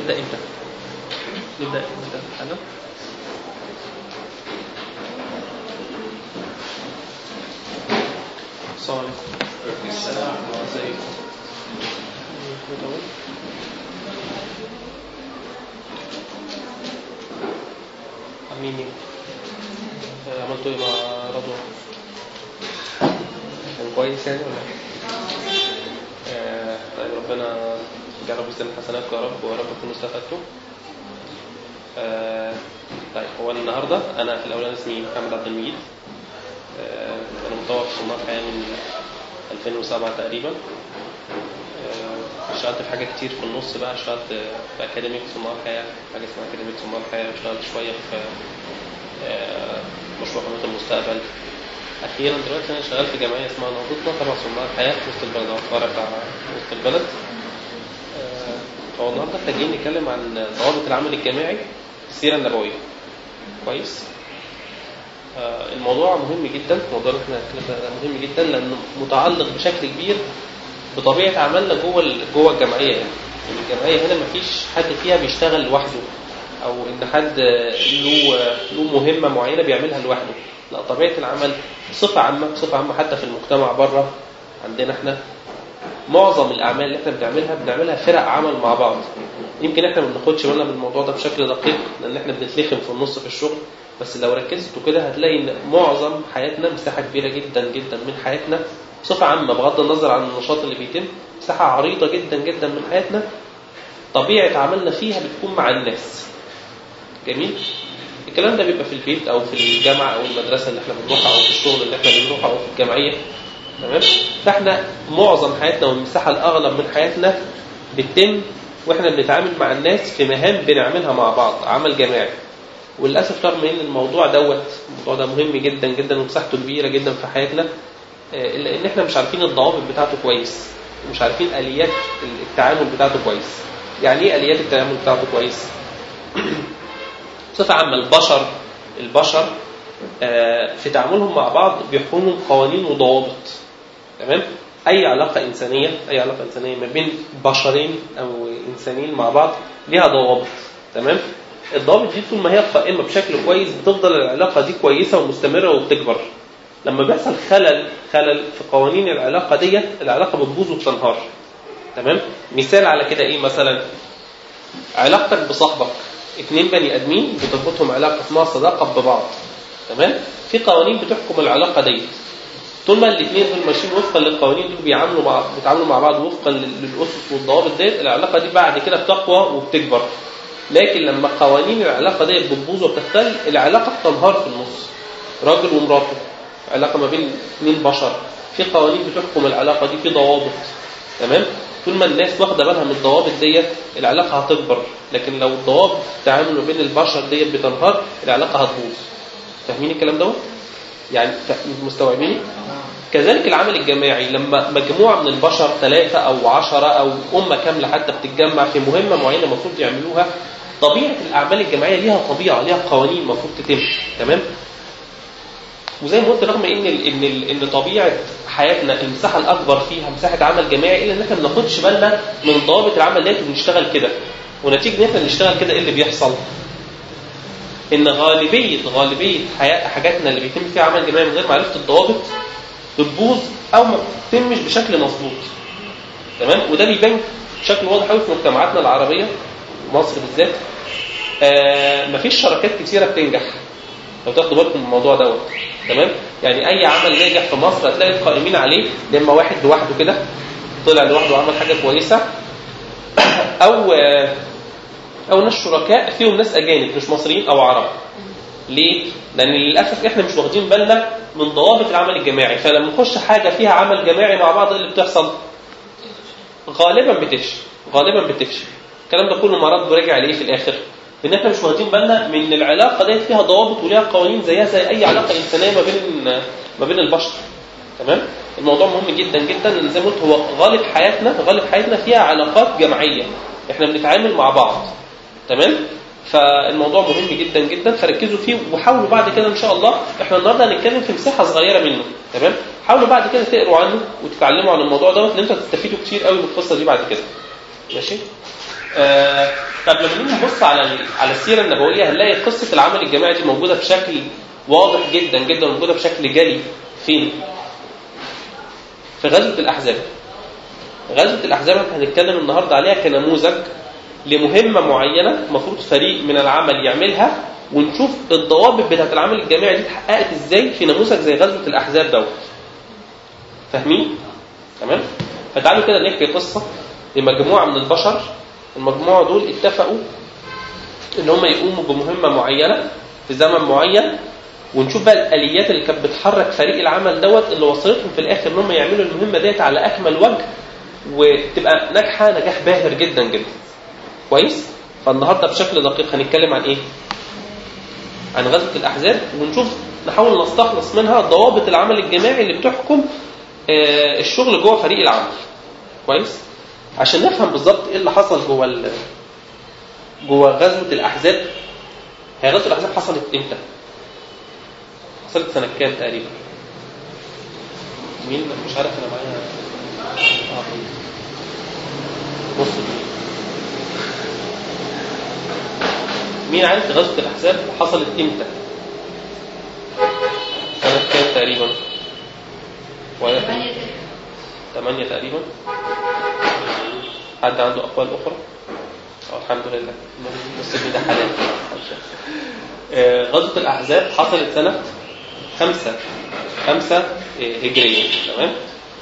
نبدا امتى نبدا امتى انا السلام عليكم السلام ازيكم عاملين ايه؟ آه، عملتوا ايه مع رضوى؟ كان كويس يعني ولا ايه؟ آه، طيب ربنا يجعله في سن حسناتكم يا رب ويا رب تكونوا استفدتوا. آه، طيب هو النهارده انا في الاولاني اسمي محمد عبد المجيد. آه، انا متطوع في صناعه حياه من 2007 تقريبا. آه، اشتغلت في حاجات كتير في النص بقى اشتغلت في اكاديميك صناع حياه حاجه اسمها اكاديميك صناع حياه اشتغلت شويه في آه، مشروع حمايه المستقبل اخيرا دلوقتي انا شغال في جمعيه اسمها نهضتنا تبع صناع الحياه في وسط البلد او الفرع بتاع وسط البلد آه، فهو النهارده احنا جايين نتكلم عن ضوابط العمل الجماعي في السيره النبويه كويس آه، الموضوع مهم جدا الموضوع اللي احنا هنتكلم ده مهم جدا لانه متعلق بشكل كبير بطبيعه عملنا جوه ال- جوه الجمعيه يعني يعني الجمعيه هنا مفيش حد فيها بيشتغل لوحده او ان حد له له مهمه معينه بيعملها لوحده لا طبيعه العمل بصفه عامه بصفه عامه حتى في المجتمع بره عندنا احنا معظم الاعمال اللي احنا بنعملها بنعملها فرق عمل مع بعض يمكن احنا ما بناخدش بالنا من الموضوع ده بشكل دقيق لان احنا بنتلخم في النص في الشغل بس لو ركزتوا كده هتلاقي ان معظم حياتنا مساحه كبيره جدا جدا من حياتنا بصفه عامه بغض النظر عن النشاط اللي بيتم مساحه عريضه جدا جدا من حياتنا طبيعه عملنا فيها بتكون مع الناس جميل الكلام ده بيبقى في البيت او في الجامعه او المدرسه اللي احنا بنروحها او في الشغل اللي احنا بنروحه او في الجمعيه تمام فاحنا معظم حياتنا والمساحه الاغلب من حياتنا بتتم واحنا بنتعامل مع الناس في مهام بنعملها مع بعض عمل جماعي وللاسف رغم ان الموضوع دوت الموضوع ده مهم جدا جدا ومساحته كبيره جدا في حياتنا آه، الا ان احنا مش عارفين الضوابط بتاعته كويس ومش عارفين اليات التعامل بتاعته كويس يعني ايه اليات التعامل بتاعته كويس بصفه عامه البشر البشر آه، في تعاملهم مع بعض بيحكمهم قوانين وضوابط تمام اي علاقه انسانيه اي علاقه انسانيه ما بين بشرين او انسانين مع بعض ليها ضوابط تمام الضوابط دي طول ما هي قائمه بشكل كويس بتفضل العلاقه دي كويسه ومستمره وبتكبر لما بيحصل خلل خلل في قوانين العلاقه ديت العلاقه بتبوظ وبتنهار تمام مثال على كده ايه مثلا علاقتك بصاحبك اتنين بني ادمين بتربطهم علاقه اسمها صداقه ببعض تمام في قوانين بتحكم العلاقه ديت طول ما الاثنين دول ماشيين وفقا للقوانين دول بيعاملوا مع بيتعاملوا مع بعض وفقا لل- للاسس والضوابط ديت العلاقه دي بعد كده بتقوى وبتكبر لكن لما قوانين العلاقه ديت بتبوظ وبتختل العلاقه بتنهار في النص راجل ومراته علاقه ما بين اثنين بشر في قوانين بتحكم العلاقه دي في ضوابط تمام طول ما الناس واخده بالها من الضوابط ديت العلاقه هتكبر لكن لو الضوابط التعامل ما بين البشر ديت بتنهار العلاقه هتبوظ فاهمين الكلام دوت يعني ف- مستوعبيني كذلك العمل الجماعي لما مجموعة من البشر ثلاثة أو عشرة أو أمة كاملة حتى بتتجمع في مهمة معينة المفروض يعملوها طبيعة الأعمال الجماعية ليها طبيعة ليها قوانين المفروض تتم تمام وزي ما قلت رغم ان ال ان ال ان طبيعه حياتنا المساحه الاكبر فيها مساحه عمل جماعي الا ان احنا ما بناخدش بالنا من ضوابط العمل ديت وبنشتغل كده ونتيجه ان احنا نشتغل كده ايه اللي بيحصل؟ ان غالبيه غالبيه حياة حاجاتنا اللي بيتم فيها عمل جماعي من غير معرفه الضوابط بتبوظ او ما بتتمش بشكل مظبوط تمام وده بيبان بشكل واضح قوي في مجتمعاتنا العربيه مصر بالذات آه مفيش شركات كتيره بتنجح لو تاخدوا بالكم من الموضوع دوت تمام يعني اي عمل ناجح في مصر هتلاقي القائمين عليه يا اما واحد لوحده كده طلع لوحده وعمل حاجه كويسه او آه او ناس شركاء فيهم ناس اجانب مش مصريين او عرب ليه؟ لان للاسف احنا مش واخدين بالنا من ضوابط العمل الجماعي فلما نخش حاجه فيها عمل جماعي مع بعض ايه اللي بتحصل؟ غالبا بتفشل غالبا بتفشل الكلام ده كله مرض براجع عليه في الاخر ان احنا مش واخدين بالنا من ان العلاقه ديت فيها ضوابط وليها قوانين زيها زي اي علاقه انسانيه ما بين ما بين البشر تمام الموضوع مهم جدا جدا لان زي ما قلت هو غالب حياتنا غالب حياتنا فيها علاقات جماعيه احنا بنتعامل مع بعض تمام فالموضوع مهم جدا جدا فركزوا فيه وحاولوا بعد كده ان شاء الله احنا النهارده هنتكلم في مساحه صغيره منه تمام حاولوا بعد كده تقروا عنه وتتعلموا عن الموضوع دوت لان انتوا هتستفيدوا كتير قوي من القصه دي بعد كده ماشي آه طب لما نيجي نبص على على السيره النبويه هنلاقي قصه العمل الجماعي دي موجوده بشكل واضح جدا جدا موجوده بشكل جلي فين؟ في غزوه الاحزاب. غزوه الاحزاب احنا هنتكلم النهارده عليها كنموذج لمهمه معينه المفروض فريق من العمل يعملها ونشوف الضوابط بتاعت العمل الجماعي دي اتحققت ازاي في نموذج زي غزوه الاحزاب دوت. فاهمين؟ تمام؟ فتعالوا كده نحكي قصه لمجموعه من البشر المجموعه دول اتفقوا ان هم يقوموا بمهمه معينه في زمن معين ونشوف بقى الاليات اللي كانت بتحرك فريق العمل دوت اللي وصلتهم في الاخر ان هم يعملوا المهمه ديت على اكمل وجه وتبقى ناجحه نجاح باهر جدا جدا. كويس؟ فالنهارده بشكل دقيق هنتكلم عن ايه؟ عن غزوه الاحزاب ونشوف نحاول نستخلص منها ضوابط العمل الجماعي اللي بتحكم الشغل جوه فريق العمل. كويس؟ عشان نفهم بالظبط ايه اللي حصل جوه جوه غزوه الاحزاب هي غزوه الاحزاب حصلت امتى؟ حصلت سنه كام تقريبا؟ مين مش عارف انا معايا اه بص مين عارف غزوه الاحزاب حصلت امتى؟ سنه كام تقريبا؟ ولا 8 تقريبا حد عنده أقوال أخرى؟ أو الحمد لله المسلم ده حلال غزوة الأحزاب حصلت سنة خمسة خمسة هجرية تمام؟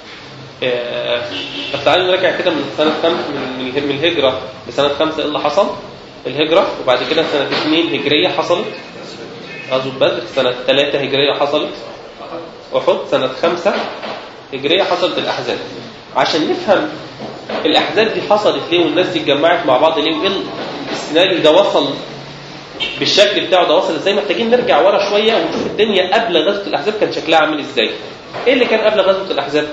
طب تعالوا نرجع كده من سنة خمس من, من الهجرة لسنة خمسة إيه اللي حصل؟ الهجرة وبعد كده سنة اثنين هجرية حصلت غزوة بدر سنة ثلاثة هجرية حصلت أحد سنة خمسة هجرية حصلت الأحزاب عشان نفهم الأحزاب دي حصلت ليه والناس دي اتجمعت مع بعض ليه وإيه السيناريو ده وصل بالشكل بتاعه ده وصل ازاي محتاجين نرجع ورا شوية ونشوف الدنيا قبل غزوة الأحزاب كان شكلها عامل ازاي ايه اللي كان قبل غزوة الأحزاب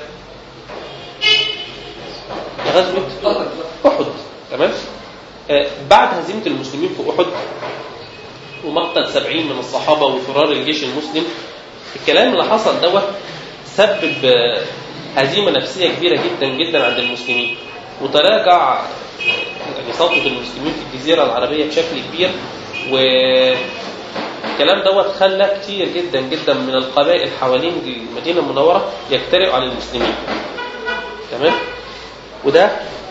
غزوة أحد تمام آه بعد هزيمة المسلمين في أحد ومقتل سبعين من الصحابة وفرار الجيش المسلم الكلام اللي حصل دوت سبب هزيمة نفسية كبيرة جدا جدا عند المسلمين وتراجع يعني سلطة المسلمين في الجزيرة العربية بشكل كبير والكلام دوت خلى كتير جدا جدا من القبائل حوالين المدينة المنورة يجترئوا على المسلمين تمام وده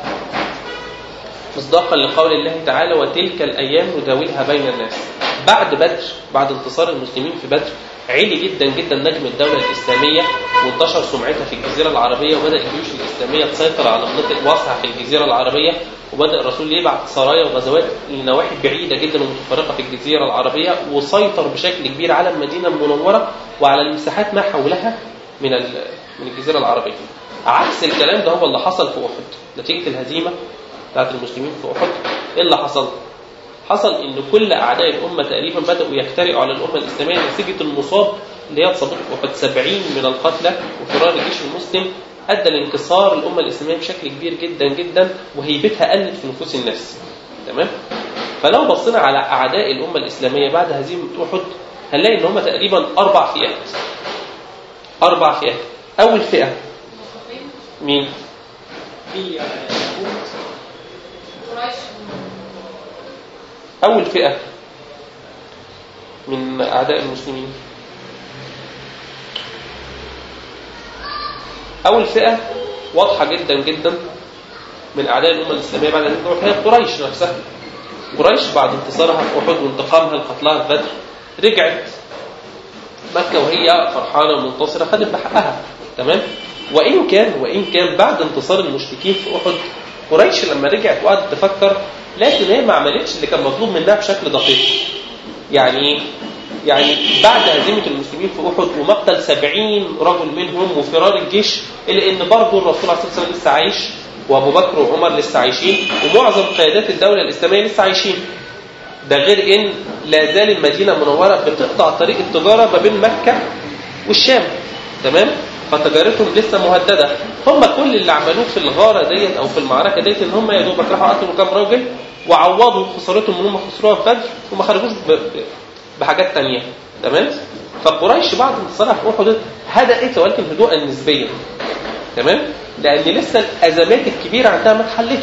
مصداقا لقول الله تعالى وتلك الأيام نداولها بين الناس بعد بدر بعد انتصار المسلمين في بدر عالي جدا جدا نجم الدولة الإسلامية وانتشر سمعتها في الجزيرة العربية وبدأ الجيوش الإسلامية تسيطر على مناطق واسعة في الجزيرة العربية وبدأ الرسول يبعث سرايا وغزوات لنواحي بعيدة جدا ومتفرقة في الجزيرة العربية وسيطر بشكل كبير على المدينة المنورة وعلى المساحات ما حولها من من الجزيرة العربية. عكس الكلام ده هو اللي حصل في أحد نتيجة الهزيمة بتاعت المسلمين في أحد إيه اللي حصل؟ حصل ان كل اعداء الامه تقريبا بداوا يخترعوا على الامه الاسلاميه نتيجه المصاب اللي هي اصابته في احد 70 من القتلى وفرار الجيش المسلم ادى لانكسار الامه الاسلاميه بشكل كبير جدا جدا وهيبتها قلت في نفوس الناس. تمام؟ فلو بصينا على اعداء الامه الاسلاميه بعد هزيمه احد هنلاقي ان هم تقريبا اربع فئات. اربع فئات. اول فئه مين؟ في قريش أول فئة من أعداء المسلمين أول فئة واضحة جدا جدا من أعداء الأمة الإسلامية بعد أن هي قريش نفسها قريش بعد انتصارها في أحد وانتقامها لقتلها في بدر رجعت مكة وهي فرحانة ومنتصرة خدت بحقها تمام وإن كان وإن كان بعد انتصار المشركين في أحد قريش لما رجعت وقعدت تفكر لكن هي ما عملتش اللي كان مطلوب منها بشكل دقيق. يعني يعني بعد هزيمة المسلمين في أحد ومقتل سبعين رجل منهم وفرار الجيش إلا إن برضه الرسول عليه الصلاة والسلام لسه عايش وأبو بكر وعمر لسه عايشين ومعظم قيادات الدولة الإسلامية لسه عايشين. ده غير إن لا زال المدينة المنورة بتقطع طريق التجارة ما بين مكة والشام. تمام؟ فتجارتهم لسه مهدده هم كل اللي عملوه في الغاره ديت او في المعركه ديت ان هم يا دوبك راحوا قتلوا كام راجل وعوضوا خسارتهم اللي هم خسروها في بدر وما خرجوش بحاجات تانية تمام فقريش بعد انتصارها في احد هدأت ولكن هدوءا نسبيا تمام لان لسه الازمات الكبيره عندها ما اتحلتش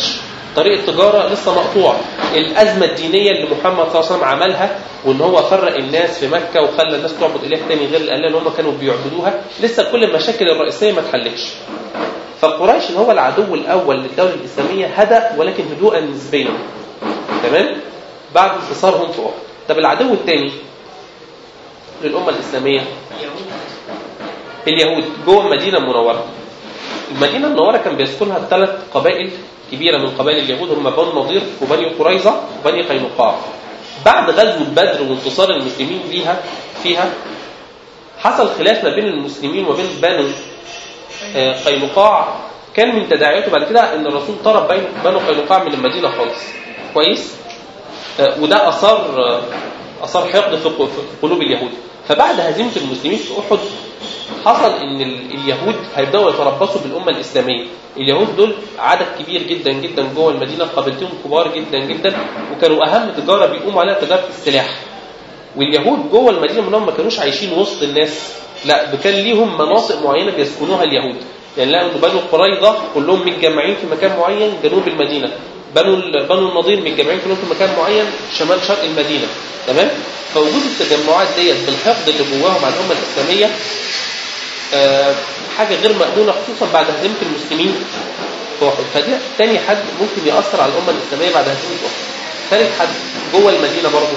طريق التجارة لسه مقطوع الأزمة الدينية اللي محمد صلى الله عليه وسلم عملها وإن هو فرق الناس في مكة وخلى الناس تعبد إله تاني غير الآلهة اللي هم كانوا بيعبدوها لسه كل المشاكل الرئيسية ما اتحلتش فقريش هو العدو الأول للدولة الإسلامية هدأ ولكن هدوءا نسبيا تمام بعد انتصارهم في أحد طب العدو الثاني للأمة الإسلامية اليهود جوه المدينة المنورة المدينة المنورة كان بيسكنها ثلاث قبائل كبيرة من قبائل اليهود هم بنو النضير وبني قريظة وبني قينقاع بعد غزوة بدر وانتصار المسلمين ليها فيها حصل خلاف ما بين المسلمين وبين بنو آه، قينقاع كان من تداعياته بعد كده ان الرسول طرد بين بنو قينقاع من المدينة خالص كويس آه، وده اثار آه، اثار حقد في قلوب اليهود فبعد هزيمة المسلمين في احد حصل ان اليهود هيبداوا يتربصوا بالامه الاسلاميه اليهود دول عدد كبير جدا جدا جوه المدينه قابلتهم كبار جدا جدا وكانوا اهم تجاره بيقوموا عليها تجاره السلاح واليهود جوه المدينه منهم ما كانوش عايشين وسط الناس لا كان ليهم مناطق معينه بيسكنوها اليهود يعني لقوا ان بنو قريظه كلهم متجمعين في مكان معين جنوب المدينه بنو بنو النضير متجمعين كلهم في مكان معين شمال شرق المدينه تمام فوجود التجمعات ديت بالحقد اللي جواهم على الامه الاسلاميه آه، حاجة غير مأمونة خصوصا بعد هزيمة المسلمين في أحد فده تاني حد ممكن يأثر على الأمة الإسلامية بعد هزيمة أحد ثالث حد جوه المدينة برضه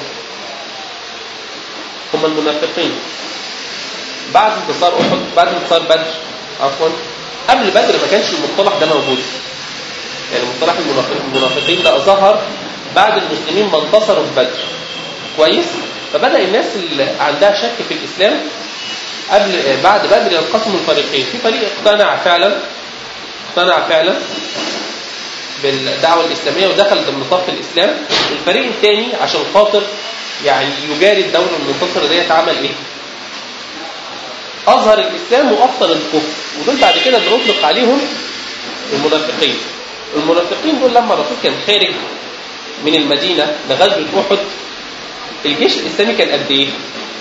هم المنافقين بعد انتصار أحد بعد انتصار بدر عفوا قبل بدر ما كانش المصطلح ده موجود يعني مصطلح المنافقين ده ظهر بعد المسلمين ما انتصروا في بدر كويس فبدأ الناس اللي عندها شك في الإسلام قبل بعد بدر ينقسم الفريقين في فريق اقتنع فعلا اقتنع فعلا بالدعوة الإسلامية ودخل ضمن صف الإسلام الفريق الثاني عشان خاطر يعني يجاري الدولة المنتصرة ديت عمل إيه؟ أظهر الإسلام وأبطل الكفر ودول بعد كده بنطلق عليهم المنافقين المنافقين دول لما الرسول كان خارج من المدينة لغزوة أحد الجيش الإسلامي كان قد إيه؟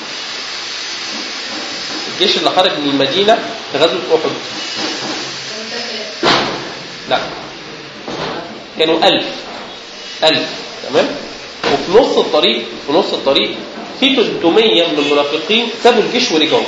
الجيش اللي خرج من المدينة في غزوة أحد لا كانوا ألف ألف تمام وفي نص الطريق في نص الطريق في 300 من المنافقين سابوا الجيش ورجعوا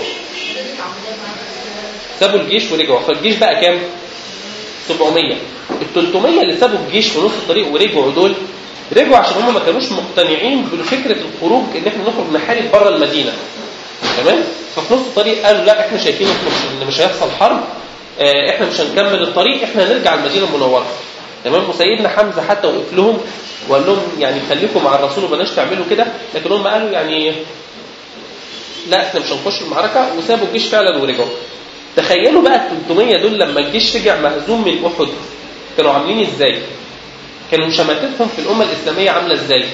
سابوا الجيش ورجعوا فالجيش بقى كام 700 ال 300 اللي سابوا الجيش في نص الطريق ورجعوا دول رجعوا عشان هم ما كانوش مقتنعين بفكره الخروج ان احنا نخرج نحارب بره المدينه تمام ففي نص الطريق قالوا لا احنا شايفين ان مش هيحصل حرب اه احنا مش هنكمل الطريق احنا هنرجع المدينه المنوره تمام وسيدنا حمزه حتى وقف لهم وقال لهم يعني خليكم مع الرسول وبلاش تعملوا كده لكن هم قالوا يعني لا احنا مش هنخش المعركه وسابوا الجيش فعلا ورجعوا تخيلوا بقى ال 300 دول لما الجيش رجع مهزوم من احد كانوا عاملين ازاي؟ كانوا شماتتهم في الامه الاسلاميه عامله ازاي؟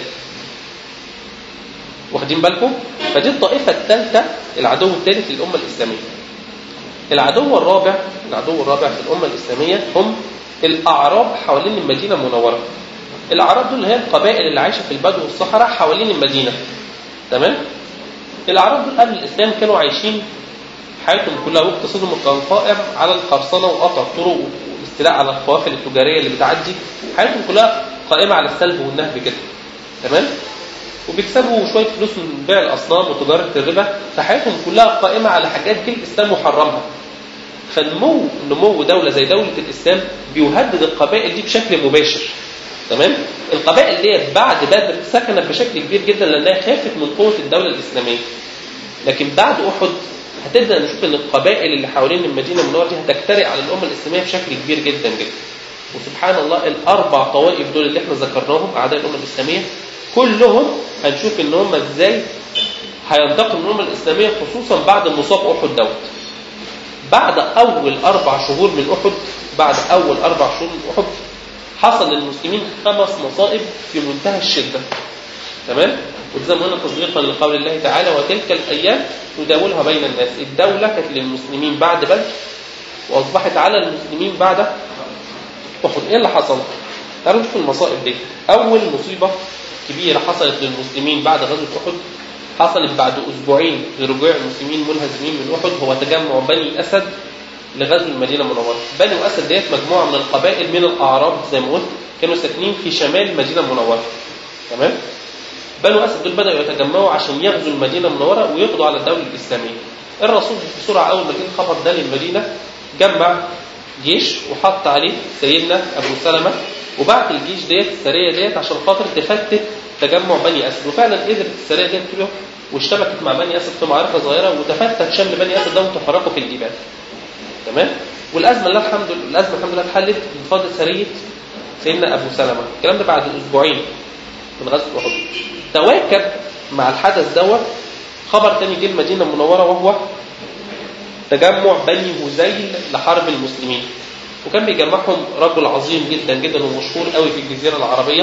واخدين بالكم فدي الطائفة الثالثة العدو الثالث للأمة الإسلامية العدو الرابع العدو الرابع في الأمة الإسلامية هم الأعراب حوالين المدينة المنورة الأعراب دول هي القبائل اللي عايشة في البدو والصحراء حوالين المدينة تمام الأعراب دول قبل الإسلام كانوا عايشين حياتهم كلها واقتصادهم كان قائم على القرصنة وقطع الطرق والاستيلاء على القوافل التجارية اللي بتعدي حياتهم كلها قائمة على السلب والنهب كده تمام وبيكسبوا شويه فلوس من بيع الاصنام وتجاره الربا فحياتهم كلها قائمه على حاجات جه الاسلام محرمها فنمو نمو دوله زي دوله الاسلام بيهدد القبائل دي بشكل مباشر تمام القبائل ديت بعد بدر سكنت بشكل كبير جدا لانها خافت من قوه الدوله الاسلاميه لكن بعد احد هتبدا نشوف ان القبائل اللي حوالين المدينه المنوره دي هتجترئ على الامه الاسلاميه بشكل كبير جدا جدا وسبحان الله الاربع طوائف دول اللي احنا ذكرناهم اعداء الامه الاسلاميه كلهم هنشوف ان هم ازاي هينتقلوا من الامه الاسلاميه خصوصا بعد مصاب احد دوت بعد اول اربع شهور من احد بعد اول اربع شهور من احد حصل للمسلمين خمس مصائب في منتهى الشده تمام وزي ما قلنا تصديقا لقول الله تعالى وتلك الايام نداولها بين الناس الدوله كانت للمسلمين بعد بدر واصبحت على المسلمين بعد احد ايه اللي حصل؟ تعالوا نشوف المصائب دي اول مصيبه كبيرة حصلت للمسلمين بعد غزوة أحد حصلت بعد أسبوعين لرجوع المسلمين منهزمين من أحد هو تجمع بني أسد لغزو المدينة المنورة بني أسد ديت مجموعة من القبائل من الأعراب زي ما قلت كانوا ساكنين في شمال المدينة المنورة تمام بنو أسد دول بدأوا يتجمعوا عشان يغزوا المدينة المنورة ويقضوا على الدولة الإسلامية الرسول بسرعة أول ما جه الخبر ده للمدينة جمع جيش وحط عليه سيدنا أبو سلمة وبعت الجيش ديت السرية ديت عشان خاطر تفتت تجمع بني أسد وفعلا قدرت السرية ديت تروح واشتبكت مع بني أسد في معركة صغيرة وتفتت شمل بني أسد ده وتفرقوا في الجبال تمام والأزمة اللي الحمد لله الأزمة الحمد لله اتحلت بفضل سرية سيدنا أبو سلمة الكلام ده بعد أسبوعين من غزوة أحد تواكب مع الحدث دوت خبر تاني جه المدينة المنورة وهو تجمع بني هذيل لحرب المسلمين وكان بيجمعهم رجل عظيم جدا جدا ومشهور قوي في الجزيرة العربية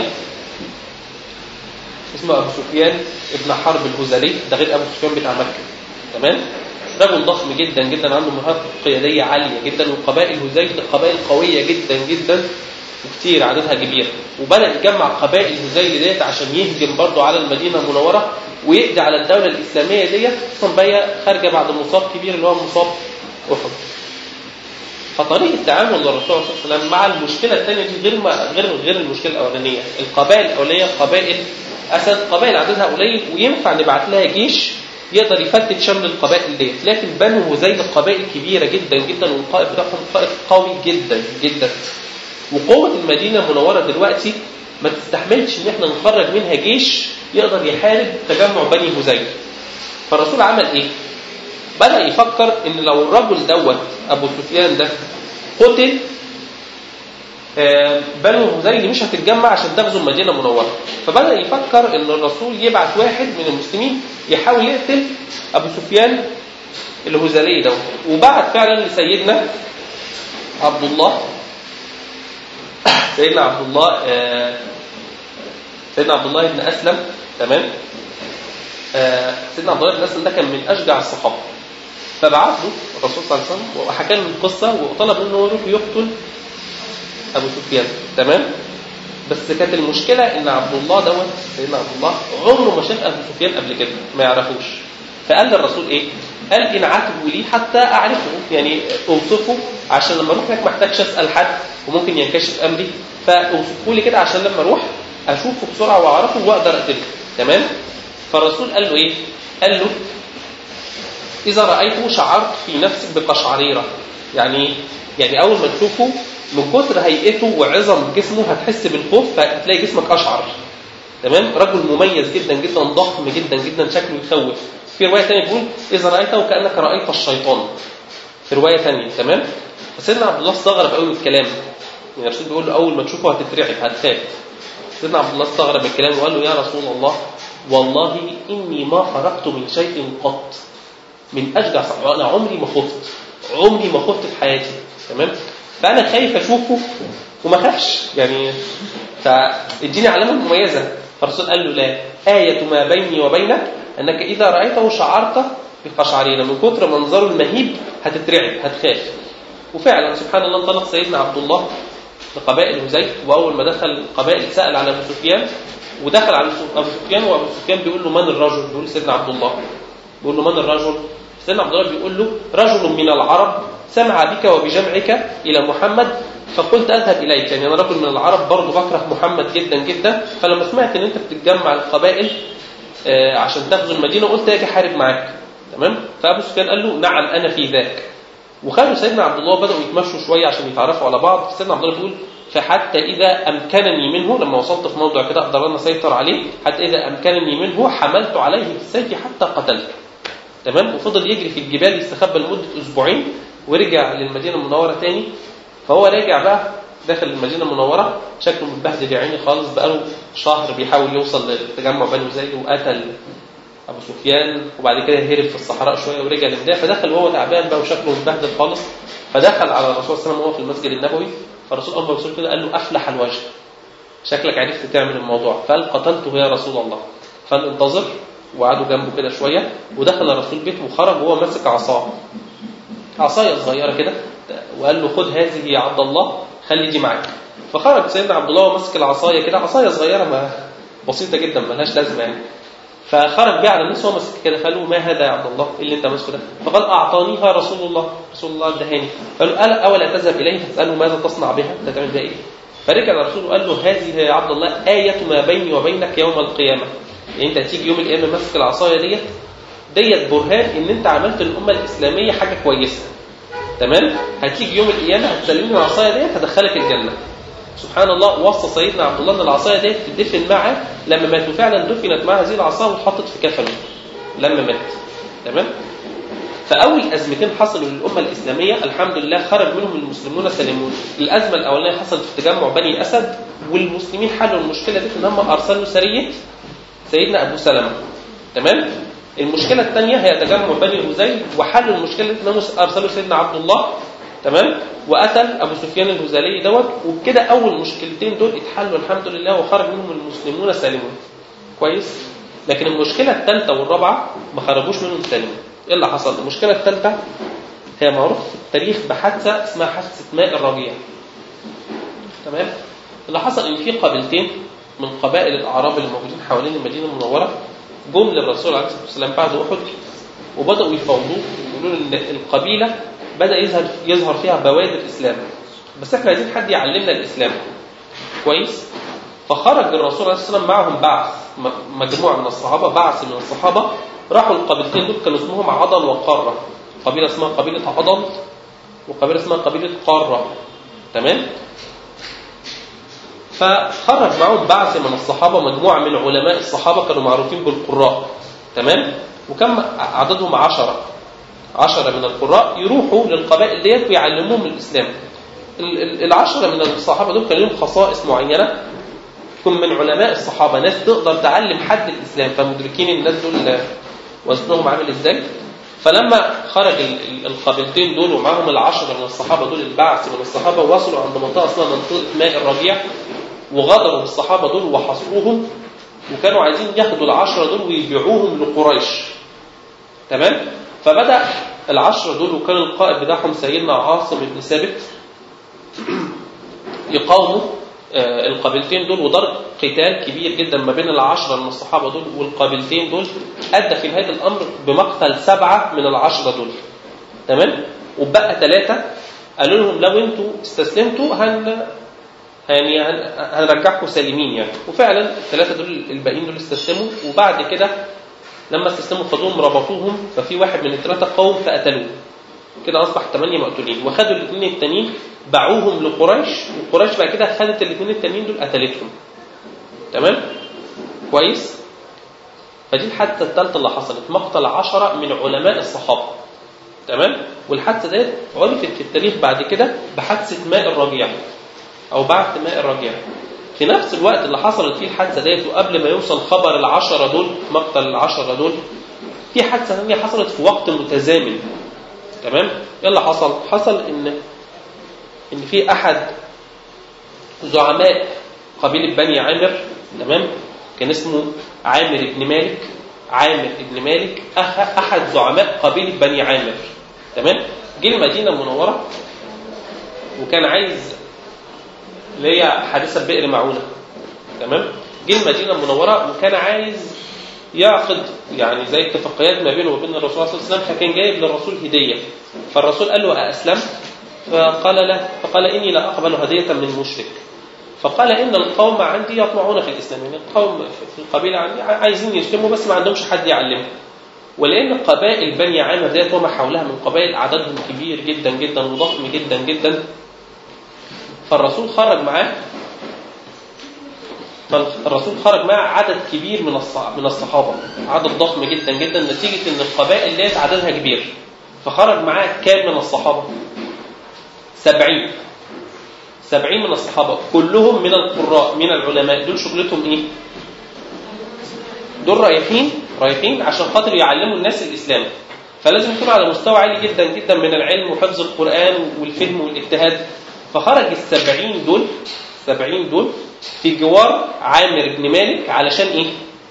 اسمه أبو سفيان ابن حرب الهذلي ده غير أبو سفيان بتاع مكة تمام رجل ضخم جدا جدا عنده مهارات قيادية عالية جدا وقبائل هذيل قبائل قوية جدا جدا وكتير عددها كبير وبدأ يجمع قبائل هذيل ديت عشان يهجم برضه على المدينة المنورة ويقضي على الدولة الإسلامية ديت خصوصا بقى خارجة بعد مصاب كبير اللي هو مصاب أحد فطريقة التعامل للرسول صلى الله عليه وسلم مع المشكلة الثانية دي غير ما غير غير المشكلة الأولانية القبائل الأولية قبائل أسد قبائل عددها قليل وينفع نبعت لها جيش يقدر يفتت شمل القبائل ديت لكن بنو هذيل قبائل كبيرة جدا جدا والقائد بتاعهم قائد قوي جدا جدا وقوة المدينة المنورة دلوقتي ما تستحملش ان احنا نخرج منها جيش يقدر يحارب تجمع بني هذيل فالرسول عمل ايه بدأ يفكر ان لو الرجل دوت ابو سفيان ده قتل بنو هذيل مش هتتجمع عشان تغزو المدينه المنوره فبدا يفكر ان الرسول يبعث واحد من المسلمين يحاول يقتل ابو سفيان الهذلي ده وبعت فعلا لسيدنا عبد الله سيدنا عبد الله سيدنا عبد الله بن اسلم تمام سيدنا عبد الله بن اسلم ده كان من اشجع الصحابه فبعت له الرسول صلى الله عليه وسلم وحكى له القصه وطلب منه يروح يقتل ابو سفيان تمام بس كانت المشكله ان عبد الله دوت سيدنا عبد الله عمره ما شاف ابو سفيان قبل كده ما يعرفوش فقال للرسول ايه؟ قال ان عاتبوا لي حتى اعرفه يعني اوصفه عشان لما اروح هناك ما احتاجش اسال حد وممكن ينكشف امري فاوصفوا لي كده عشان لما اروح اشوفه بسرعه واعرفه واقدر اقتله تمام؟ فالرسول قال له ايه؟ قال له اذا رايته شعرت في نفسك بقشعريره يعني يعني اول ما تشوفه من كتر هيئته وعظم جسمه هتحس بالخوف فهتلاقي جسمك اشعر تمام رجل مميز جدا جدا ضخم جدا جدا شكله يخوف في روايه ثانيه بيقول اذا رايته كانك رايت الشيطان في روايه ثانيه تمام فسيدنا عبد الله استغرب قوي من الكلام يعني الرسول بيقول له اول ما تشوفه هتترعب هتخاف سيدنا عبد الله استغرب من الكلام وقال له يا رسول الله والله اني ما خرجت من شيء قط من اشجع انا عمري ما خفت عمري ما خفت في حياتي تمام فانا خايف اشوفه وما اخافش يعني فاديني علامه مميزه فالرسول قال له لا آية ما بيني وبينك أنك إذا رأيته شعرت بقشعريرة من كتر منظره المهيب هتترعب هتخاف وفعلا سبحان الله انطلق سيدنا عبد الله لقبائل هزيل وأول ما دخل القبائل سأل على أبو سفيان ودخل على أبو سفيان وأبو سفيان بيقول له من الرجل؟ بيقول سيدنا عبد الله بيقول له من الرجل؟ سيدنا عبد الله بيقول له رجل من العرب سمع بك وبجمعك إلى محمد فقلت أذهب إليك يعني أنا رجل من العرب برضه بكره محمد جدا جدا فلما سمعت إن أنت بتتجمع القبائل آه عشان تغزو المدينة قلت أجي أحارب معاك تمام فأبو سفيان قال له نعم أنا في ذاك وخلوا سيدنا عبد الله بدأوا يتمشوا شوية عشان يتعرفوا على بعض سيدنا عبد الله بيقول فحتى إذا أمكنني منه لما وصلت في موضع كده أقدر أنا أسيطر عليه حتى إذا أمكنني منه حملت عليه بالسيف حتى قتلته تمام وفضل يجري في الجبال يستخبى لمدة أسبوعين ورجع للمدينة المنورة تاني فهو راجع بقى داخل المدينة المنورة شكله متبهدل يا عيني خالص بقاله شهر بيحاول يوصل لتجمع بني زيد وقتل أبو سفيان وبعد كده هرب في الصحراء شوية ورجع للمدينة فدخل وهو تعبان بقى وشكله متبهدل خالص فدخل على الرسول صلى الله عليه وسلم وهو في المسجد النبوي فالرسول أول ما وصل كده قال له أفلح الوجه شكلك عرفت تعمل الموضوع فقال قتلته يا رسول الله فقال انتظر وقعدوا جنبه كده شوية ودخل الرسول بيته وخرج وهو ماسك عصاه عصاية صغيرة كده وقال له خد هذه يا عبد الله خلي دي معاك فخرج سيدنا عبد الله وماسك العصاية كده عصاية صغيرة ما بسيطة جدا ملهاش لازمة يعني فخرج بيها على الناس وهو ماسك كده قال له ما هذا يا عبد الله ايه اللي انت ماسكه ده فقال اعطانيها رسول الله رسول الله ادهاني قال له ألا اولا تذهب اليه فاساله ماذا تصنع بها انت تعمل بها ايه فرجع الرسول وقال له هذه يا عبد الله آية ما بيني وبينك يوم القيامة يعني انت هتيجي يوم القيامة ماسك العصاية ديت ديت برهان ان انت عملت الأمة الإسلامية حاجة كويسة تمام هتيجي يوم القيامة هتسلمني العصاية ديت هدخلك الجنة سبحان الله وصى سيدنا عبد الله ان العصايه ديت تدفن معه لما مات وفعلا دفنت معه هذه العصا واتحطت في كفنه لما مات تمام فاول ازمتين حصلوا للامه الاسلاميه الحمد لله خرج منهم المسلمون سالمون الازمه الاولانيه حصلت في تجمع بني اسد والمسلمين حلوا المشكله دي ان هم ارسلوا سريه سيدنا ابو سلمه تمام المشكله الثانيه هي تجمع بني هذيل وحلوا المشكله دي انهم ارسلوا سيدنا عبد الله تمام وقتل ابو سفيان الهذلي دوت وبكده اول مشكلتين دول اتحلوا الحمد لله وخرج منهم المسلمون سالمون كويس لكن المشكله الثالثه والرابعه ما خرجوش منهم سالمون ايه اللي حصل المشكله الثالثه هي معروف في التاريخ بحادثه اسمها حادثه ماء الربيع تمام اللي حصل ان في قبيلتين من قبائل الاعراب اللي موجودين حوالين المدينه المنوره جم للرسول عليه الصلاه والسلام بعد احد وبداوا يفاوضوه يقولوا ان القبيله بدا يظهر يظهر فيها بوادر الاسلام بس احنا عايزين حد يعلمنا الاسلام كويس فخرج الرسول عليه الصلاه والسلام معهم بعث مجموعه من الصحابه بعث من الصحابه راحوا القبيلتين دول كانوا اسمهم عضل وقاره قبيله اسمها قبيله عضل وقبيله اسمها قبيله قاره تمام فخرج معهم بعث من الصحابه مجموعه من علماء الصحابه كانوا معروفين بالقراء تمام وكم عددهم عشرة عشرة من القراء يروحوا للقبائل ديت ويعلموهم الإسلام العشرة من الصحابة دول كان لهم خصائص معينة تكون من علماء الصحابة ناس تقدر تعلم حد الإسلام فمدركين الناس دول وزنهم عامل إزاي فلما خرج القبيلتين دول ومعهم العشرة من الصحابة دول البعث من الصحابة وصلوا عند منطقة اسمها منطقة ماء الربيع وغدروا بالصحابة دول وحصروهم وكانوا عايزين ياخدوا العشرة دول ويبيعوهم لقريش تمام فبدأ العشرة دول وكان القائد بتاعهم سيدنا عاصم بن ثابت يقاوموا القبيلتين دول وضرب قتال كبير جدا ما بين العشرة من الصحابة دول والقبيلتين دول أدى في نهاية الأمر بمقتل سبعة من العشرة دول تمام وبقى ثلاثة قالوا لهم لو انتوا استسلمتوا هن يعني هنرجعكم سالمين يعني وفعلا الثلاثة دول الباقيين دول استسلموا وبعد كده لما استسلموا خدوهم ربطوهم ففي واحد من الثلاثة قوم فقتلوه كده أصبح ثمانية مقتولين وخدوا الاثنين التانيين باعوهم لقريش وقريش بعد كده خدت الاثنين التانيين دول قتلتهم تمام كويس فدي الحادثة الثالثة اللي حصلت مقتل عشرة من علماء الصحابة تمام والحادثة ديت عرفت في التاريخ بعد كده بحادثة ماء الربيع أو بعث ماء الربيع في نفس الوقت اللي حصلت فيه الحادثة ديت وقبل ما يوصل خبر العشرة دول مقتل العشرة دول في حادثة ثانية حصلت في وقت متزامن تمام ايه اللي حصل حصل ان ان في احد زعماء قبيله بني عامر تمام كان اسمه عامر بن مالك عامر بن مالك احد زعماء قبيله بني عامر تمام جه المدينه المنوره وكان عايز اللي هي حادثه بئر معونه تمام جه المدينه المنوره وكان عايز يعقد يعني زي اتفاقيات ما بينه وبين الرسول صلى الله عليه وسلم فكان جايب للرسول هديه فالرسول قال له أأسلم فقال له فقال إني لا أقبل هدية من مشرك فقال إن القوم عندي يطمعون في الإسلام يعني القوم في القبيلة عندي عايزين يسلموا بس ما عندهمش حد يعلمهم ولأن قبائل بني عامر ديت وما حولها من قبائل عددهم كبير جدا جدا وضخم جدا جدا فالرسول خرج معاه فالرسول خرج معاه عدد كبير من من الصحابه عدد ضخم جدا جدا نتيجه ان القبائل ديت عددها كبير فخرج معاه كام من الصحابه؟ سبعين سبعين من الصحابة كلهم من القراء من العلماء دول شغلتهم ايه؟ دول رايحين رايحين عشان خاطر يعلموا الناس الإسلام فلازم يكونوا على مستوى عالي جدا جدا من العلم وحفظ القرآن والفهم والاجتهاد فخرج السبعين دول السبعين دول في جوار عامر بن مالك علشان ايه؟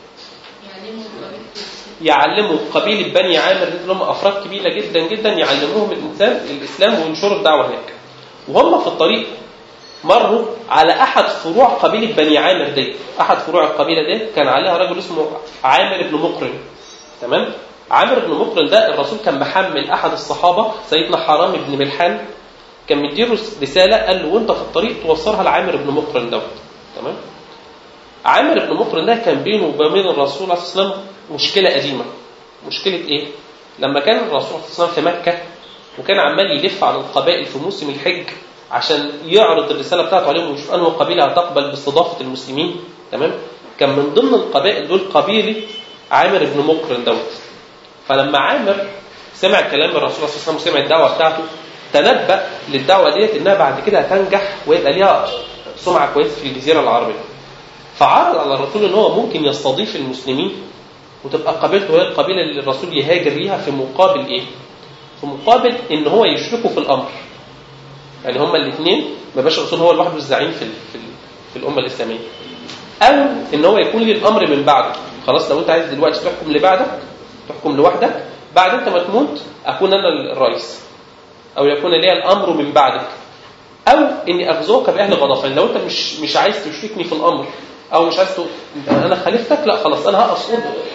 يعلموا قبيلة بني عامر اللي هم أفراد كبيرة جدا جدا يعلموهم الإنسان الإسلام وينشروا الدعوة هناك وهم في الطريق مروا على أحد فروع قبيلة بني عامر دي أحد فروع القبيلة دي كان عليها رجل اسمه عامر بن مقرن تمام عامر بن مقرن ده الرسول كان محمل أحد الصحابة سيدنا حرام بن ملحان كان مديله رساله قال له وانت في الطريق توصلها لعامر بن مقرن دوت تمام عامر بن مقرن ده كان بينه وبين الرسول عليه الصلاه والسلام مشكله قديمه مشكله ايه؟ لما كان الرسول عليه الصلاه والسلام في مكه وكان عمال يلف على القبائل في موسم الحج عشان يعرض الرساله بتاعته عليهم ويشوف انه قبيله هتقبل باستضافه المسلمين تمام؟ كان من ضمن القبائل دول قبيله عامر بن مقرن دوت فلما عامر سمع كلام الرسول صلى الله عليه وسلم وسمع الدعوه بتاعته تنبأ للدعوه ديت انها بعد كده هتنجح ويبقى ليها سمعه كويسه في الجزيره العربيه. فعرض على الرسول ان هو ممكن يستضيف المسلمين وتبقى قبيلته هي القبيله اللي الرسول يهاجر ليها في مقابل ايه؟ في مقابل ان هو يشركوا في الامر. يعني هما الاثنين ما بقاش الرسول هو لوحده الزعيم في في, في الامه الاسلاميه. او ان هو يكون لي الامر من بعده، خلاص لو انت عايز دلوقتي تحكم لبعدك تحكم لوحدك بعد انت ما تموت اكون انا الرئيس او يكون لي الامر من بعدك او اني اغزوك باهل غضفان لو انت مش مش عايز تشركني في الامر او مش عايز تقول انا خليفتك لا خلاص انا هقف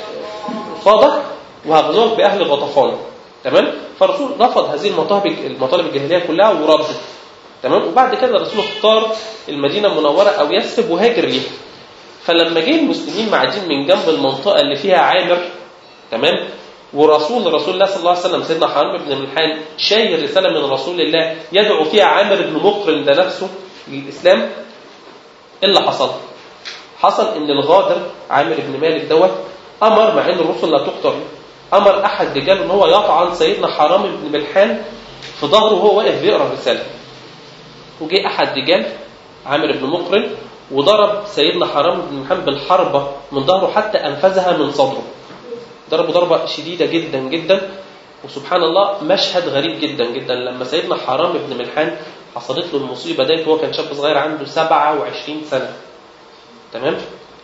قصادك وهغزوك باهل غطفان تمام فالرسول رفض هذه المطالب المطالب الجاهليه كلها ورده تمام وبعد كده الرسول اختار المدينه المنوره او يثرب وهاجر ليها فلما جه المسلمين معدين من جنب المنطقه اللي فيها عامر تمام ورسول رسول الله صلى الله عليه وسلم سيدنا حرام بن ملحان شايل رساله من رسول الله يدعو فيها عامر بن مقرن ده نفسه للاسلام ايه اللي حصل؟ حصل ان الغادر عامر بن مالك دوت امر مع ان الرسل لا تقتل امر احد رجاله ان هو يطعن سيدنا حرام بن ملحان في ظهره وهو واقف بيقرا الرساله وجه احد رجال عامر بن مقرن وضرب سيدنا حرام بن ملحان بالحربه من ظهره حتى انفذها من صدره ضربه ضربة شديدة جدا جدا وسبحان الله مشهد غريب جدا جدا لما سيدنا حرام بن ملحان حصلت له المصيبة ديت وهو كان شاب صغير عنده 27 سنة تمام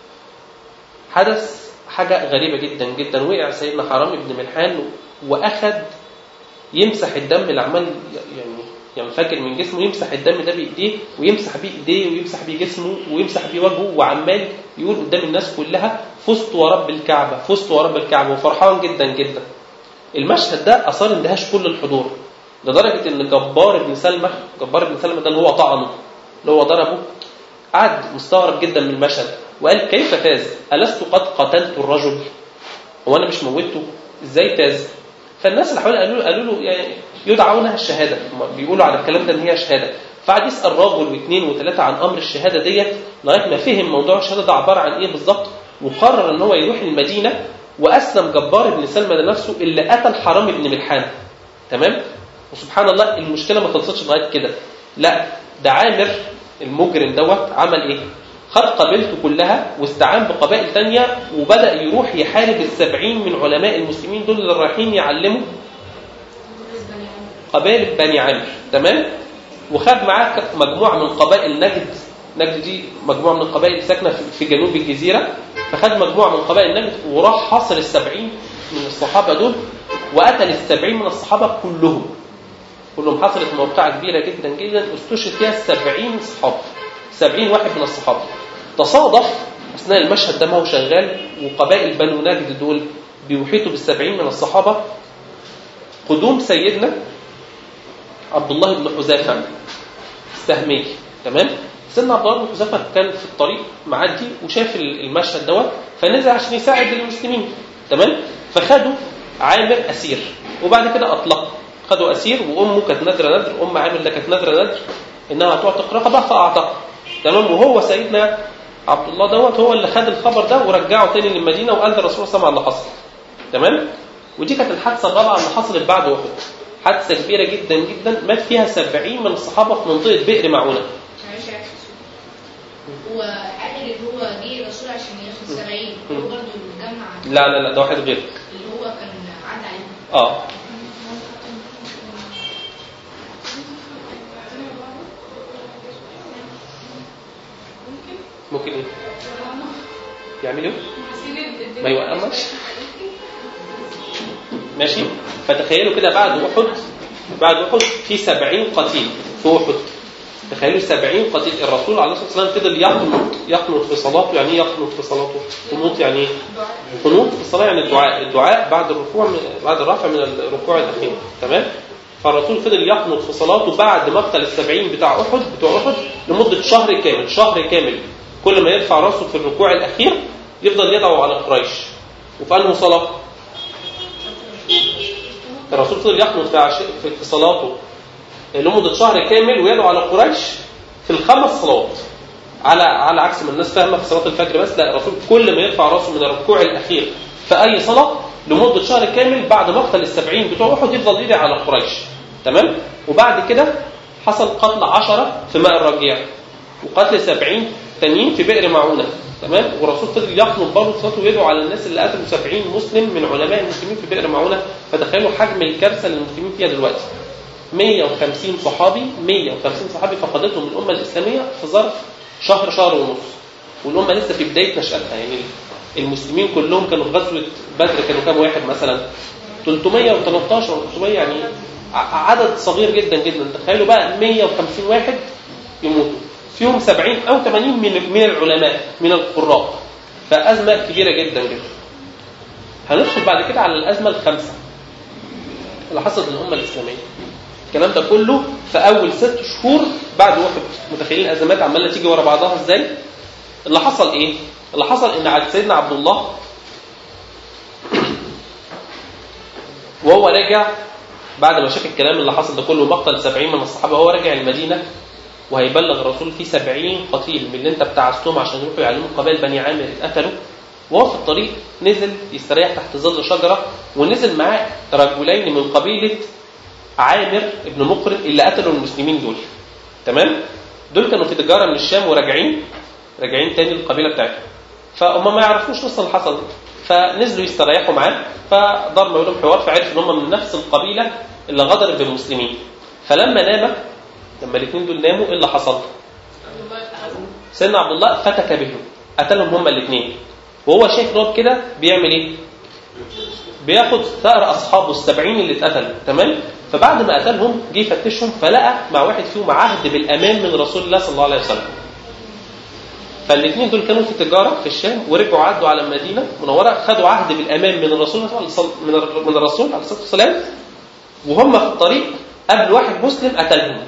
حدث حاجة غريبة جدا جدا وقع سيدنا حرام بن ملحان وأخذ يمسح الدم اللي عمال يعني ينفجر من جسمه يمسح الدم ده بايديه ويمسح بيه ايديه ويمسح بيه جسمه ويمسح بيه وجهه وعمال يقول قدام الناس كلها فزت ورب الكعبه فزت ورب الكعبه وفرحان جدا جدا المشهد ده اثار اندهاش كل الحضور لدرجه ان جبار بن سلمى جبار بن سلمى ده اللي هو طعنه اللي هو ضربه قعد مستغرب جدا من المشهد وقال كيف فاز؟ ألست قد قتلت الرجل؟ هو أنا مش موته؟ إزاي فاز؟ فالناس اللي حواليه قالوا قالوا له يعني يدعونها الشهاده بيقولوا على الكلام ده ان هي شهاده فقعد يسال راجل واثنين وثلاثه عن امر الشهاده ديت لغايه ما فهم موضوع الشهاده ده عباره عن ايه بالظبط وقرر ان هو يروح المدينه واسلم جبار بن سلمى ده نفسه اللي قتل حرام بن ملحان تمام وسبحان الله المشكله ما خلصتش لغايه كده لا ده عامر المجرم دوت عمل ايه خد قبيلته كلها واستعان بقبائل تانية وبدأ يروح يحارب السبعين من علماء المسلمين دول اللي رايحين يعلموا قبائل بني عامر تمام وخد معاه مجموعة من قبائل نجد نجد دي مجموعة من القبائل ساكنة في جنوب الجزيرة فخد مجموعة من قبائل نجد وراح حاصر السبعين من الصحابة دول وقتل السبعين من الصحابة كلهم كلهم حصلت موقعة كبيرة جدا جدا استشهد فيها السبعين صحابة سبعين واحد من الصحابة تصادف أثناء المشهد ده ما هو شغال وقبائل بنو نجد دول بيحيطوا بالسبعين من الصحابة قدوم سيدنا عبد الله بن حذافة السهمي تمام سيدنا عبد الله بن حذافة كان في الطريق معدي وشاف المشهد دوت فنزل عشان يساعد المسلمين تمام فخدوا عامر أسير وبعد كده أطلقوا خدوا أسير وأمه كانت نادرة ندر أم عامر ده كانت نادرة ندر إنها تعتق رقبة فأعتق تمام وهو سيدنا عبد الله دوت هو اللي خد الخبر ده ورجعه تاني للمدينه وقال للرسول صلى الله عليه وسلم اللي حصل تمام ودي كانت الحادثه الرابعه اللي حصلت بعد احد حادثه كبيره جدا جدا مات فيها 70 من الصحابه في منطقه بئر معونه هو قال اللي هو جه الرسول عشان ياخد 70 هو برضه جمع لا لا لا ده واحد غير اللي هو كان عدى عليه اه ممكن ايه؟ يعمل ايه؟ ما يوقمش ماشي فتخيلوا كده بعد احد بعد احد في 70 قتيل في احد تخيلوا 70 قتيل الرسول عليه الصلاه والسلام فضل يقنط يقنط في صلاته يعني ايه يقنط في صلاته؟ قنوط يعني ايه؟ قنوط في الصلاه يعني الدعاء الدعاء بعد الركوع من بعد الرفع من الركوع الاخير تمام؟ فالرسول فضل يقنط في صلاته بعد مقتل السبعين بتاع أحد بتوع أحد لمدة شهر كامل شهر كامل كل ما يرفع راسه في الركوع الأخير يفضل يدعو على قريش وفي أنه صلاة الرسول فضل يقنط في, عش... في صلاته لمدة شهر كامل ويدعو على قريش في الخمس صلوات على على عكس ما الناس فاهمه في صلاه الفجر بس لا الرسول كل ما يرفع راسه من الركوع الاخير في اي صلاه لمده شهر كامل بعد مقتل السبعين بتوع احد يفضل يدعي على قريش تمام وبعد كده حصل قتل عشرة في ماء الرجيع وقتل سبعين تانيين في بئر معونة تمام والرسول فضل يخلط برضه صلاته ويدعو على الناس اللي قتلوا 70 مسلم من علماء المسلمين في بئر معونة فتخيلوا حجم الكارثة اللي المسلمين فيها دلوقتي 150 صحابي 150 صحابي فقدتهم الأمة الإسلامية في ظرف شهر شهر ونص والأمة لسه في بداية نشأتها يعني المسلمين كلهم كانوا في غزوة بدر كانوا كام واحد مثلا 313 و 300 يعني عدد صغير جدا جدا تخيلوا بقى 150 واحد يموتوا فيهم 70 أو 80 من من العلماء من القراء فأزمة كبيرة جدا جدا هندخل بعد كده على الأزمة الخامسة اللي حصلت للأمة الإسلامية الكلام ده كله في أول ست شهور بعد واحد متخيلين الأزمات عمالة تيجي ورا بعضها إزاي اللي حصل إيه اللي حصل إن عبد سيدنا عبد الله وهو راجع بعد ما شاف الكلام اللي حصل ده كله مقتل 70 من الصحابة وهو راجع المدينة وهيبلغ الرسول في 70 قتيل من اللي انت بتاعستهم عشان يروحوا يعلموا قبائل بني عامر اتقتلوا وهو في الطريق نزل يستريح تحت ظل شجرة ونزل معاه رجلين من قبيلة عامر ابن مقرن اللي قتلوا المسلمين دول تمام دول كانوا في تجارة من الشام وراجعين راجعين تاني للقبيلة بتاعتهم فهم ما يعرفوش اصلا اللي حصل فنزلوا يستريحوا معاه فضرب ما بينهم حوار فعرف ان هم من نفس القبيلة اللي غدرت بالمسلمين فلما نام لما الاثنين دول ناموا ايه اللي حصل؟ سيدنا عبد الله فتك بهم قتلهم هما الاثنين وهو شايف ان هو كده بيعمل ايه؟ بياخد ثأر اصحابه السبعين اللي اتقتلوا تمام؟ فبعد ما قتلهم جه يفتشهم فلقى مع واحد فيهم عهد بالامان من رسول الله صلى الله عليه وسلم. فالاثنين دول كانوا في تجاره في الشام ورجعوا عدوا على المدينه منوره خدوا عهد بالامان من الرسول من من الرسول عليه الصلاه والسلام وهم في الطريق قبل واحد مسلم قتلهم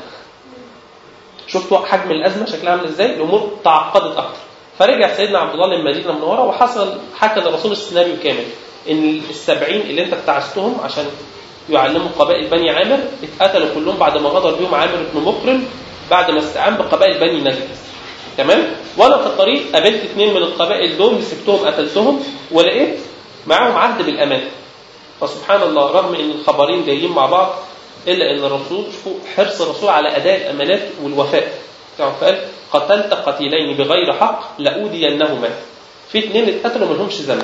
شفتوا حجم الازمه شكلها عامل ازاي الامور تعقدت اكتر فرجع سيدنا عبد الله للمدينه المنوره وحصل حكى للرسول السيناريو كامل ان السبعين اللي انت ابتعثتهم عشان يعلموا قبائل بني عامر اتقتلوا كلهم بعد ما غدر بهم عامر بن مقرن بعد ما استعان بقبائل بني نجد تمام وانا في الطريق قابلت اثنين من القبائل دول مسكتهم قتلتهم ولقيت معاهم عهد بالامان فسبحان الله رغم ان الخبرين جايين مع بعض الا ان الرسول شوفوا حرص الرسول على اداء الامانات والوفاء فقال قتلت قتيلين بغير حق لاودينهما في اثنين اتقتلوا ما لهمش ذنب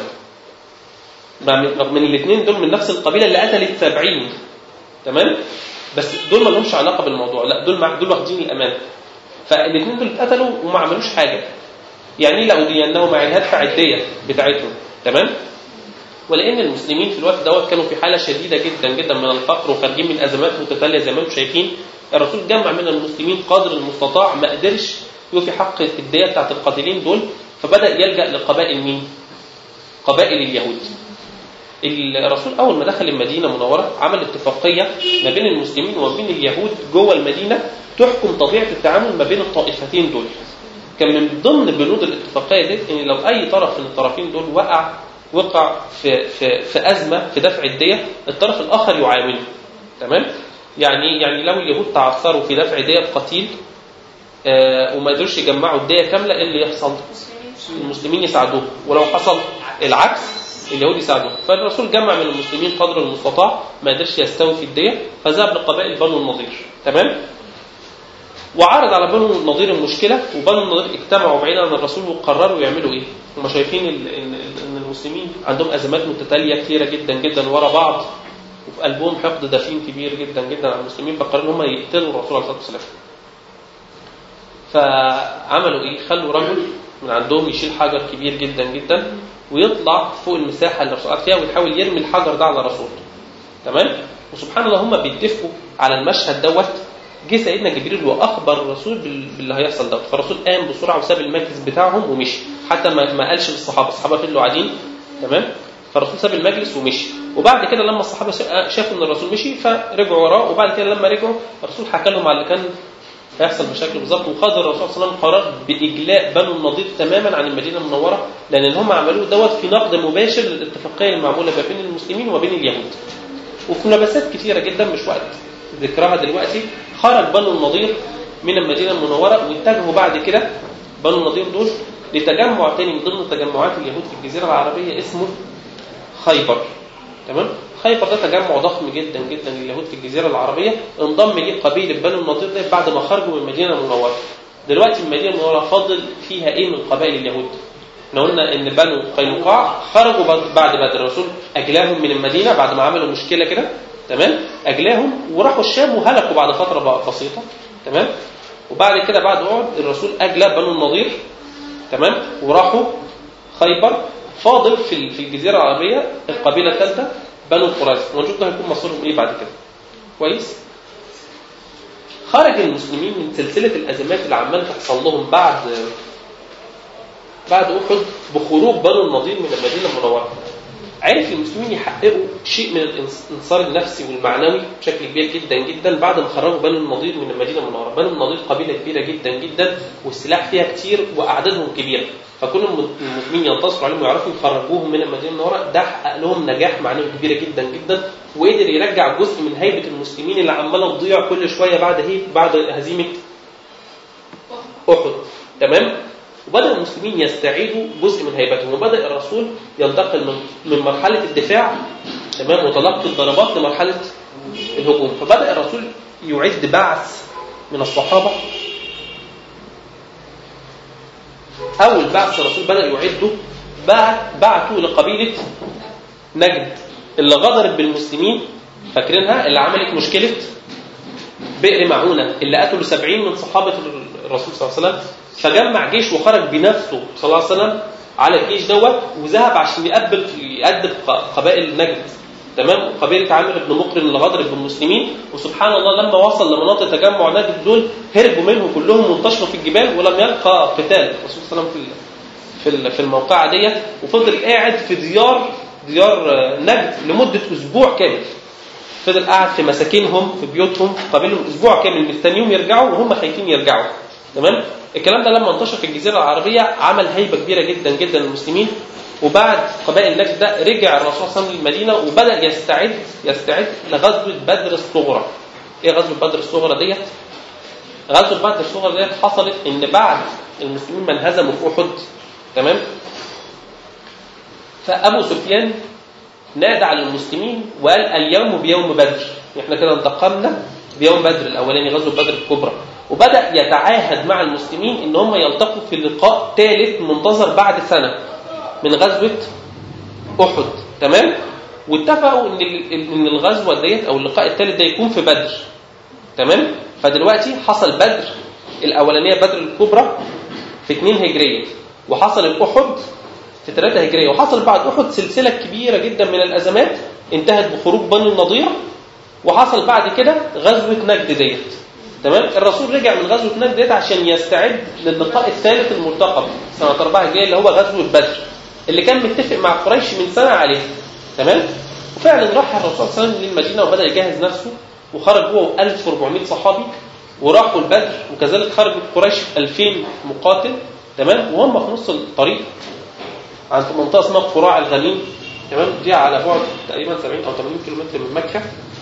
رغم ان الاثنين دول من نفس القبيله اللي قتلت 70 تمام بس دول ما لهمش علاقه بالموضوع لا دول مع دول واخدين الامان فالاثنين دول اتقتلوا وما عملوش حاجه يعني ايه لاودينهما يعني هدفع الديه بتاعتهم تمام ولان المسلمين في الوقت دوت كانوا في حاله شديده جدا جدا من الفقر وخارجين من ازمات متتاليه زي ما انتم شايفين الرسول جمع من المسلمين قدر المستطاع ما قدرش يوفي حق الديه بتاعت القاتلين دول فبدا يلجا لقبائل مين؟ قبائل اليهود. الرسول اول ما دخل المدينه المنوره عمل اتفاقيه ما بين المسلمين وما بين اليهود جوه المدينه تحكم طبيعه التعامل ما بين الطائفتين دول. كان من ضمن بنود الاتفاقيه دي ان لو اي طرف من الطرفين دول وقع وقع في في في ازمه في دفع الديه الطرف الاخر يعاونه تمام يعني يعني لو اليهود تعثروا في دفع ديه قتيل آه وما قدروش يجمعوا الديه كامله ايه اللي يحصل؟ المسلمين يساعدوه ولو حصل العكس اليهود يساعدوه فالرسول جمع من المسلمين قدر المستطاع ما قدرش يستوفي الديه فذهب لقبائل بنو النضير تمام وعرض على بنو النضير المشكله وبنو النضير اجتمعوا بعيد عن الرسول وقرروا يعملوا ايه؟ هم شايفين ان المسلمين عندهم ازمات متتاليه كثيره جدا جدا ورا بعض وفي قلبهم حقد دفين كبير جدا جدا على المسلمين فقرروا ان هم يقتلوا الرسول عليه الصلاه والسلام. فعملوا ايه؟ خلوا رجل من عندهم يشيل حجر كبير جدا جدا ويطلع فوق المساحه اللي الرسول قاعد فيها ويحاول يرمي الحجر ده على الرسول. تمام؟ وسبحان الله هم بيتفقوا على المشهد دوت جه سيدنا جبريل واخبر الرسول باللي هيحصل دوت فالرسول قام بسرعه وساب المركز بتاعهم ومشي حتى ما ما قالش للصحابه الصحابه فضلوا قاعدين تمام فالرسول ساب المجلس ومشي وبعد كده لما الصحابه شا- شافوا ان الرسول مشي فرجعوا وراه وبعد كده لما رجعوا الرسول حكى لهم على اللي كان هيحصل بشكل بالظبط وخد الرسول صلى الله عليه وسلم قرار باجلاء بنو النضير تماما عن المدينه المنوره لان اللي هم عملوه دوت في نقد مباشر للاتفاقيه المعموله ما بين المسلمين وبين اليهود وفي منافسات كثيره جدا مش وقت ذكرها دلوقتي خرج بنو النضير من المدينه المنوره واتجهوا بعد كده بنو النضير دول لتجمع تاني من ضمن تجمعات اليهود في الجزيره العربيه اسمه خيبر تمام خيبر ده تجمع ضخم جدا جدا لليهود في الجزيره العربيه انضم ليه قبيله بنو النضير ده بعد ما خرجوا من المدينه المنوره دلوقتي المدينه المنوره فاضل فيها ايه من قبائل اليهود احنا قلنا ان بنو قينقاع خرجوا بعد- بعد بدر الرسول اجلاهم من المدينه بعد ما عملوا مشكله كده تمام اجلاهم وراحوا الشام وهلكوا بعد فتره ب- بسيطه تمام وبعد كده بعد احد الرسول اجلى بنو النضير تمام وراحوا خيبر فاضل في ال- في الجزيره العربيه القبيله الثالثه بنو قريظه ونشوف ده هيكون مصيرهم ايه بعد كده كويس خرج المسلمين من سلسله الازمات اللي عمال تحصل لهم بعد بعد احد بخروج بنو النضير من المدينه المنوره عرف المسلمين يحققوا شيء من الانتصار النفسي والمعنوي بشكل كبير جدا جدا بعد ما خرجوا بنو النضير من المدينه المنوره، بنو النضير قبيله كبيره جدا جدا والسلاح فيها كتير واعدادهم كبيره، فكل الم- المسلمين ينتصروا عليهم ويعرفوا يخرجوهم من المدينه المنوره ده حقق لهم نجاح معنوي كبيره جدا جدا وقدر يرجع جزء من هيبه المسلمين اللي عماله تضيع كل شويه بعد هيب بعد هزيمه احد تمام وبدا المسلمين يستعيدوا جزء من هيبتهم وبدا الرسول ينتقل من من مرحله الدفاع تمام وتلقي الضربات لمرحله الهجوم فبدا الرسول يعد بعث من الصحابه اول بعث الرسول بدا يعده بعت بعتوا لقبيله نجد اللي غدرت بالمسلمين فاكرينها اللي عملت مشكله بئر معونة اللي قتلوا سبعين من صحابة الرسول صلى الله عليه وسلم فجمع جيش وخرج بنفسه صلى الله عليه وسلم على الجيش دوت وذهب عشان يقبل يأدب ق- قبائل نجد تمام قبيلة عامر بن مقرن اللي غدرت بالمسلمين وسبحان الله لما وصل لمناطق تجمع نجد دول هربوا منه كلهم وانتشروا في الجبال ولم يلقى قتال الرسول صلى الله عليه وسلم في ال- في ال- في الموقعة ديت وفضل قاعد في ديار ديار آه، نجد لمدة أسبوع كامل فضل قاعد في مساكنهم في بيوتهم في قبيلهم اسبوع كامل مستنيهم يرجعوا وهم خايفين يرجعوا تمام الكلام ده لما انتشر في الجزيره العربيه عمل هيبه كبيره جدا جدا للمسلمين وبعد قبائل نجد ده رجع الرسول صلى الله عليه وسلم للمدينه وبدا يستعد يستعد لغزوه بدر الصغرى ايه غزوه بدر الصغرى ديت غزوه بدر الصغرى ديت حصلت ان بعد المسلمين ما انهزموا في احد تمام فابو سفيان نادى على المسلمين وقال اليوم بيوم بدر احنا كده انتقمنا بيوم بدر الاولاني غزوه بدر الكبرى وبدا يتعاهد مع المسلمين ان هم يلتقوا في لقاء ثالث منتظر بعد سنه من غزوه احد تمام واتفقوا ان ال- ان الغزوه ديت او اللقاء الثالث ده يكون في بدر تمام فدلوقتي حصل بدر الاولانيه بدر الكبرى في 2 هجريه وحصل الاحد في 3 هجريه وحصل بعد احد سلسله كبيره جدا من الازمات انتهت بخروج بني النضير وحصل بعد كده غزوه نجد ديت تمام الرسول رجع من غزوه نجد ديت عشان يستعد للقاء الثالث المرتقب سنه 4 هجريه اللي هو غزوه بدر اللي كان متفق مع قريش من سنه عليه تمام وفعلا راح الرسول صلى الله عليه وسلم للمدينه وبدا يجهز نفسه وخرج هو و1400 صحابي وراحوا البدر وكذلك خرجت قريش 2000 مقاتل تمام وهم في نص الطريق عند منطقه اسمها قراع الغميم تمام دي على بعد تقريبا 70 او 80 كيلو متر من مكه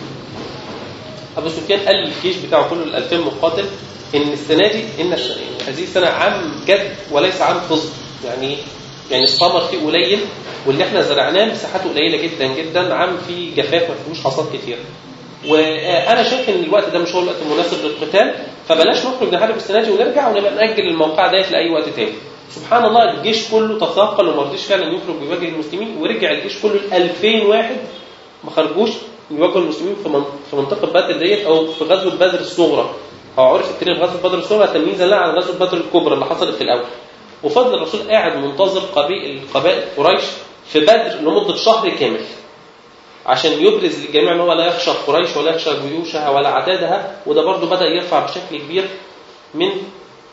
ابو سفيان قال للجيش بتاعه كله ال 2000 مقاتل ان السنه دي ان الس- هذه السنه عام جد وليس عام فصل يعني إيه؟ يعني الثمر فيه قليل واللي احنا زرعناه مساحاته قليله جدا جدا عام فيه جفاف ما فيهوش حصاد كتير وانا شايف ان الوقت ده مش هو الوقت المناسب للقتال فبلاش نخرج نحارب السنه دي ونرجع ونبقى ناجل الموقع ديت لاي وقت تاني سبحان الله الجيش كله تثاقل وما رضيش فعلا يخرج ويواجه المسلمين ورجع الجيش كله ال 2000 واحد ما خرجوش يواجهوا المسلمين في من- في منطقه بدر ديت او في غزوه بدر الصغرى او عرف التاريخ غزوه بدر الصغرى تمييزا لها عن غزوه بدر الكبرى اللي حصلت في الاول وفضل الرسول قاعد منتظر قبيل قبائل قريش في بدر لمده شهر كامل عشان يبرز للجميع ان هو لا يخشى قريش ولا يخشى جيوشها ولا عددها وده برضه بدا يرفع بشكل كبير من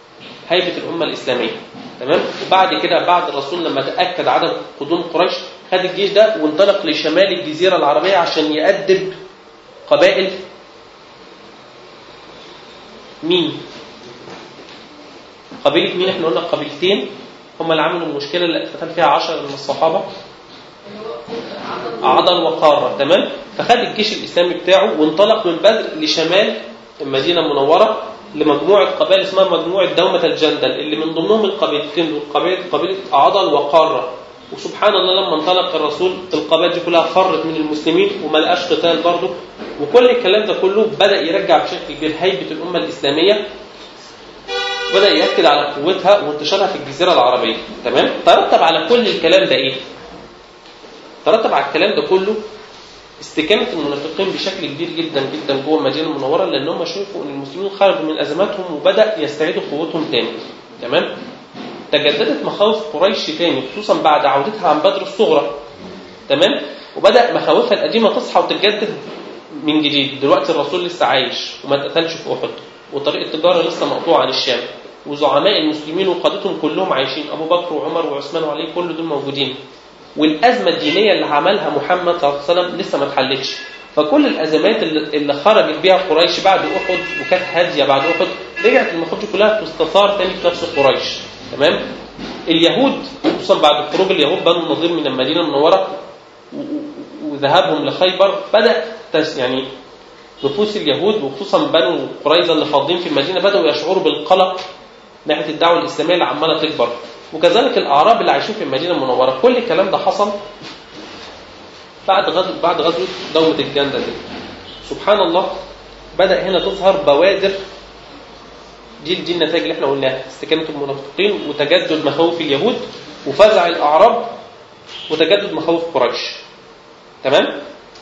هيبه الامه الاسلاميه تمام وبعد كده بعد الرسول لما تاكد عدد قدوم قريش خد الجيش ده وانطلق لشمال الجزيرة العربية عشان يأدب قبائل مين؟ قبيلة مين احنا قلنا قبيلتين هم اللي عملوا المشكلة اللي قتل فيها عشر من الصحابة عضل وقارة تمام فخد الجيش الإسلامي بتاعه وانطلق من بدر لشمال المدينة المنورة لمجموعة قبائل اسمها مجموعة دومة الجندل اللي من ضمنهم القبيلتين دول قبيلة قبيلة عضل وقارة وسبحان الله لما انطلق الرسول القبائل دي كلها فرت من المسلمين وما لقاش قتال برضه وكل الكلام ده كله بدأ يرجع بشكل كبير هيبة الأمة الإسلامية بدأ يأكد على قوتها وانتشارها في الجزيرة العربية تمام ترتب على كل الكلام ده إيه ترتب على الكلام ده كله استكانة المنافقين بشكل كبير جدا جدا جوه المدينة المنورة لأن هم شافوا أن المسلمين خرجوا من أزماتهم وبدأ يستعيدوا قوتهم تاني تمام تجددت مخاوف قريش تاني خصوصا بعد عودتها عن بدر الصغرى تمام وبدأ مخاوفها القديمة تصحى وتتجدد من جديد دلوقتي الرسول لسه عايش وما اتقتلش في أحد وطريق التجارة لسه مقطوع عن الشام وزعماء المسلمين وقادتهم كلهم عايشين أبو بكر وعمر وعثمان وعلي كل دول موجودين والأزمة الدينية اللي عملها محمد صلى الله عليه وسلم لسه ما اتحلتش فكل الأزمات اللي اللي خرجت بيها قريش بعد أحد وكانت هادية بعد أحد رجعت المخاوف دي كلها تستثار تاني في نفس قريش تمام اليهود خصوصا بعد خروج اليهود بنو النضير من المدينة المنورة و- و- وذهابهم لخيبر بدأ تس- يعني نفوس اليهود وخصوصا بنو قريظة اللي فاضلين في المدينة بدأوا يشعروا بالقلق ناحية الدعوة الإسلامية اللي عمالة تكبر وكذلك الأعراب اللي عايشين في المدينة المنورة كل الكلام ده حصل بعد غزو بعد غزوة دومة الجندة دي سبحان الله بدأ هنا تظهر بوادر دي دي النتائج اللي احنا قلناها استكانة المنافقين وتجدد مخاوف اليهود وفزع الأعراب وتجدد مخاوف قريش تمام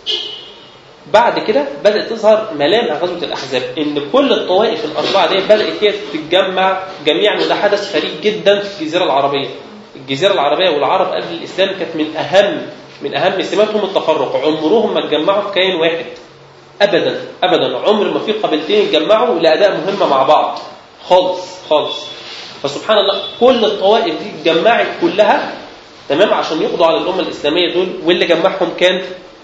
بعد كده بدأت تظهر ملامح غزوة الأحزاب إن كل الطوائف الأربعة دي بدأت هي تتجمع جميعا وده حدث فريد جدا في الجزيرة العربية الجزيرة العربية والعرب قبل الإسلام كانت من أهم من أهم سماتهم التفرق عمرهم ما اتجمعوا في كيان واحد أبدا أبدا عمر ما في قبيلتين اتجمعوا لأداء مهمة مع بعض خالص خالص فسبحان الله كل الطوائف دي اتجمعت كلها تمام عشان يقضوا على الأمة الإسلامية دول واللي جمعهم كان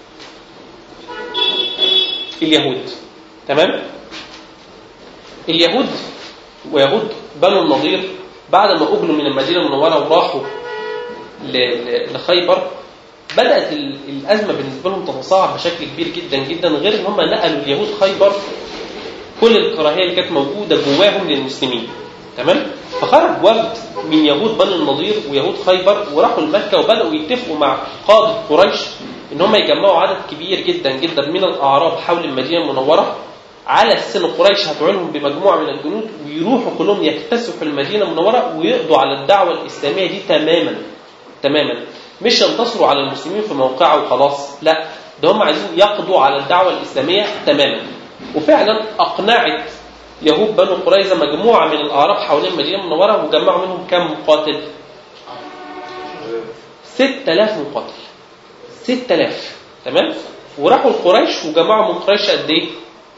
اليهود تمام اليهود ويهود بنو النضير بعد ما أجلوا من المدينة المنورة وراحوا ل- ل- لخيبر بدأت ال- الأزمة بالنسبة لهم تتصاعد بشكل كبير جدا جدا غير إن هم نقلوا اليهود خيبر كل الكراهية اللي كانت موجودة جواهم للمسلمين تمام فخرج وفد من يهود بني النضير ويهود خيبر وراحوا لمكة وبدأوا يتفقوا مع قادة قريش إن هم يجمعوا عدد كبير جدا جدا من الأعراب حول المدينة المنورة على أساس إن قريش هتعينهم بمجموعة من الجنود ويروحوا كلهم يكتسحوا المدينة المنورة ويقضوا على الدعوة الإسلامية دي تماما تماما مش ينتصروا على المسلمين في موقعه وخلاص لا ده هم عايزين يقضوا على الدعوة الإسلامية تماما وفعلا أقنعت يهود بنو قريظة مجموعة من الأعراب حوالين المدينة المنورة وجمعوا منهم كم مقاتل؟ 6000 مقاتل 6000 تمام؟ وراحوا لقريش وجمعوا من قريش قد إيه؟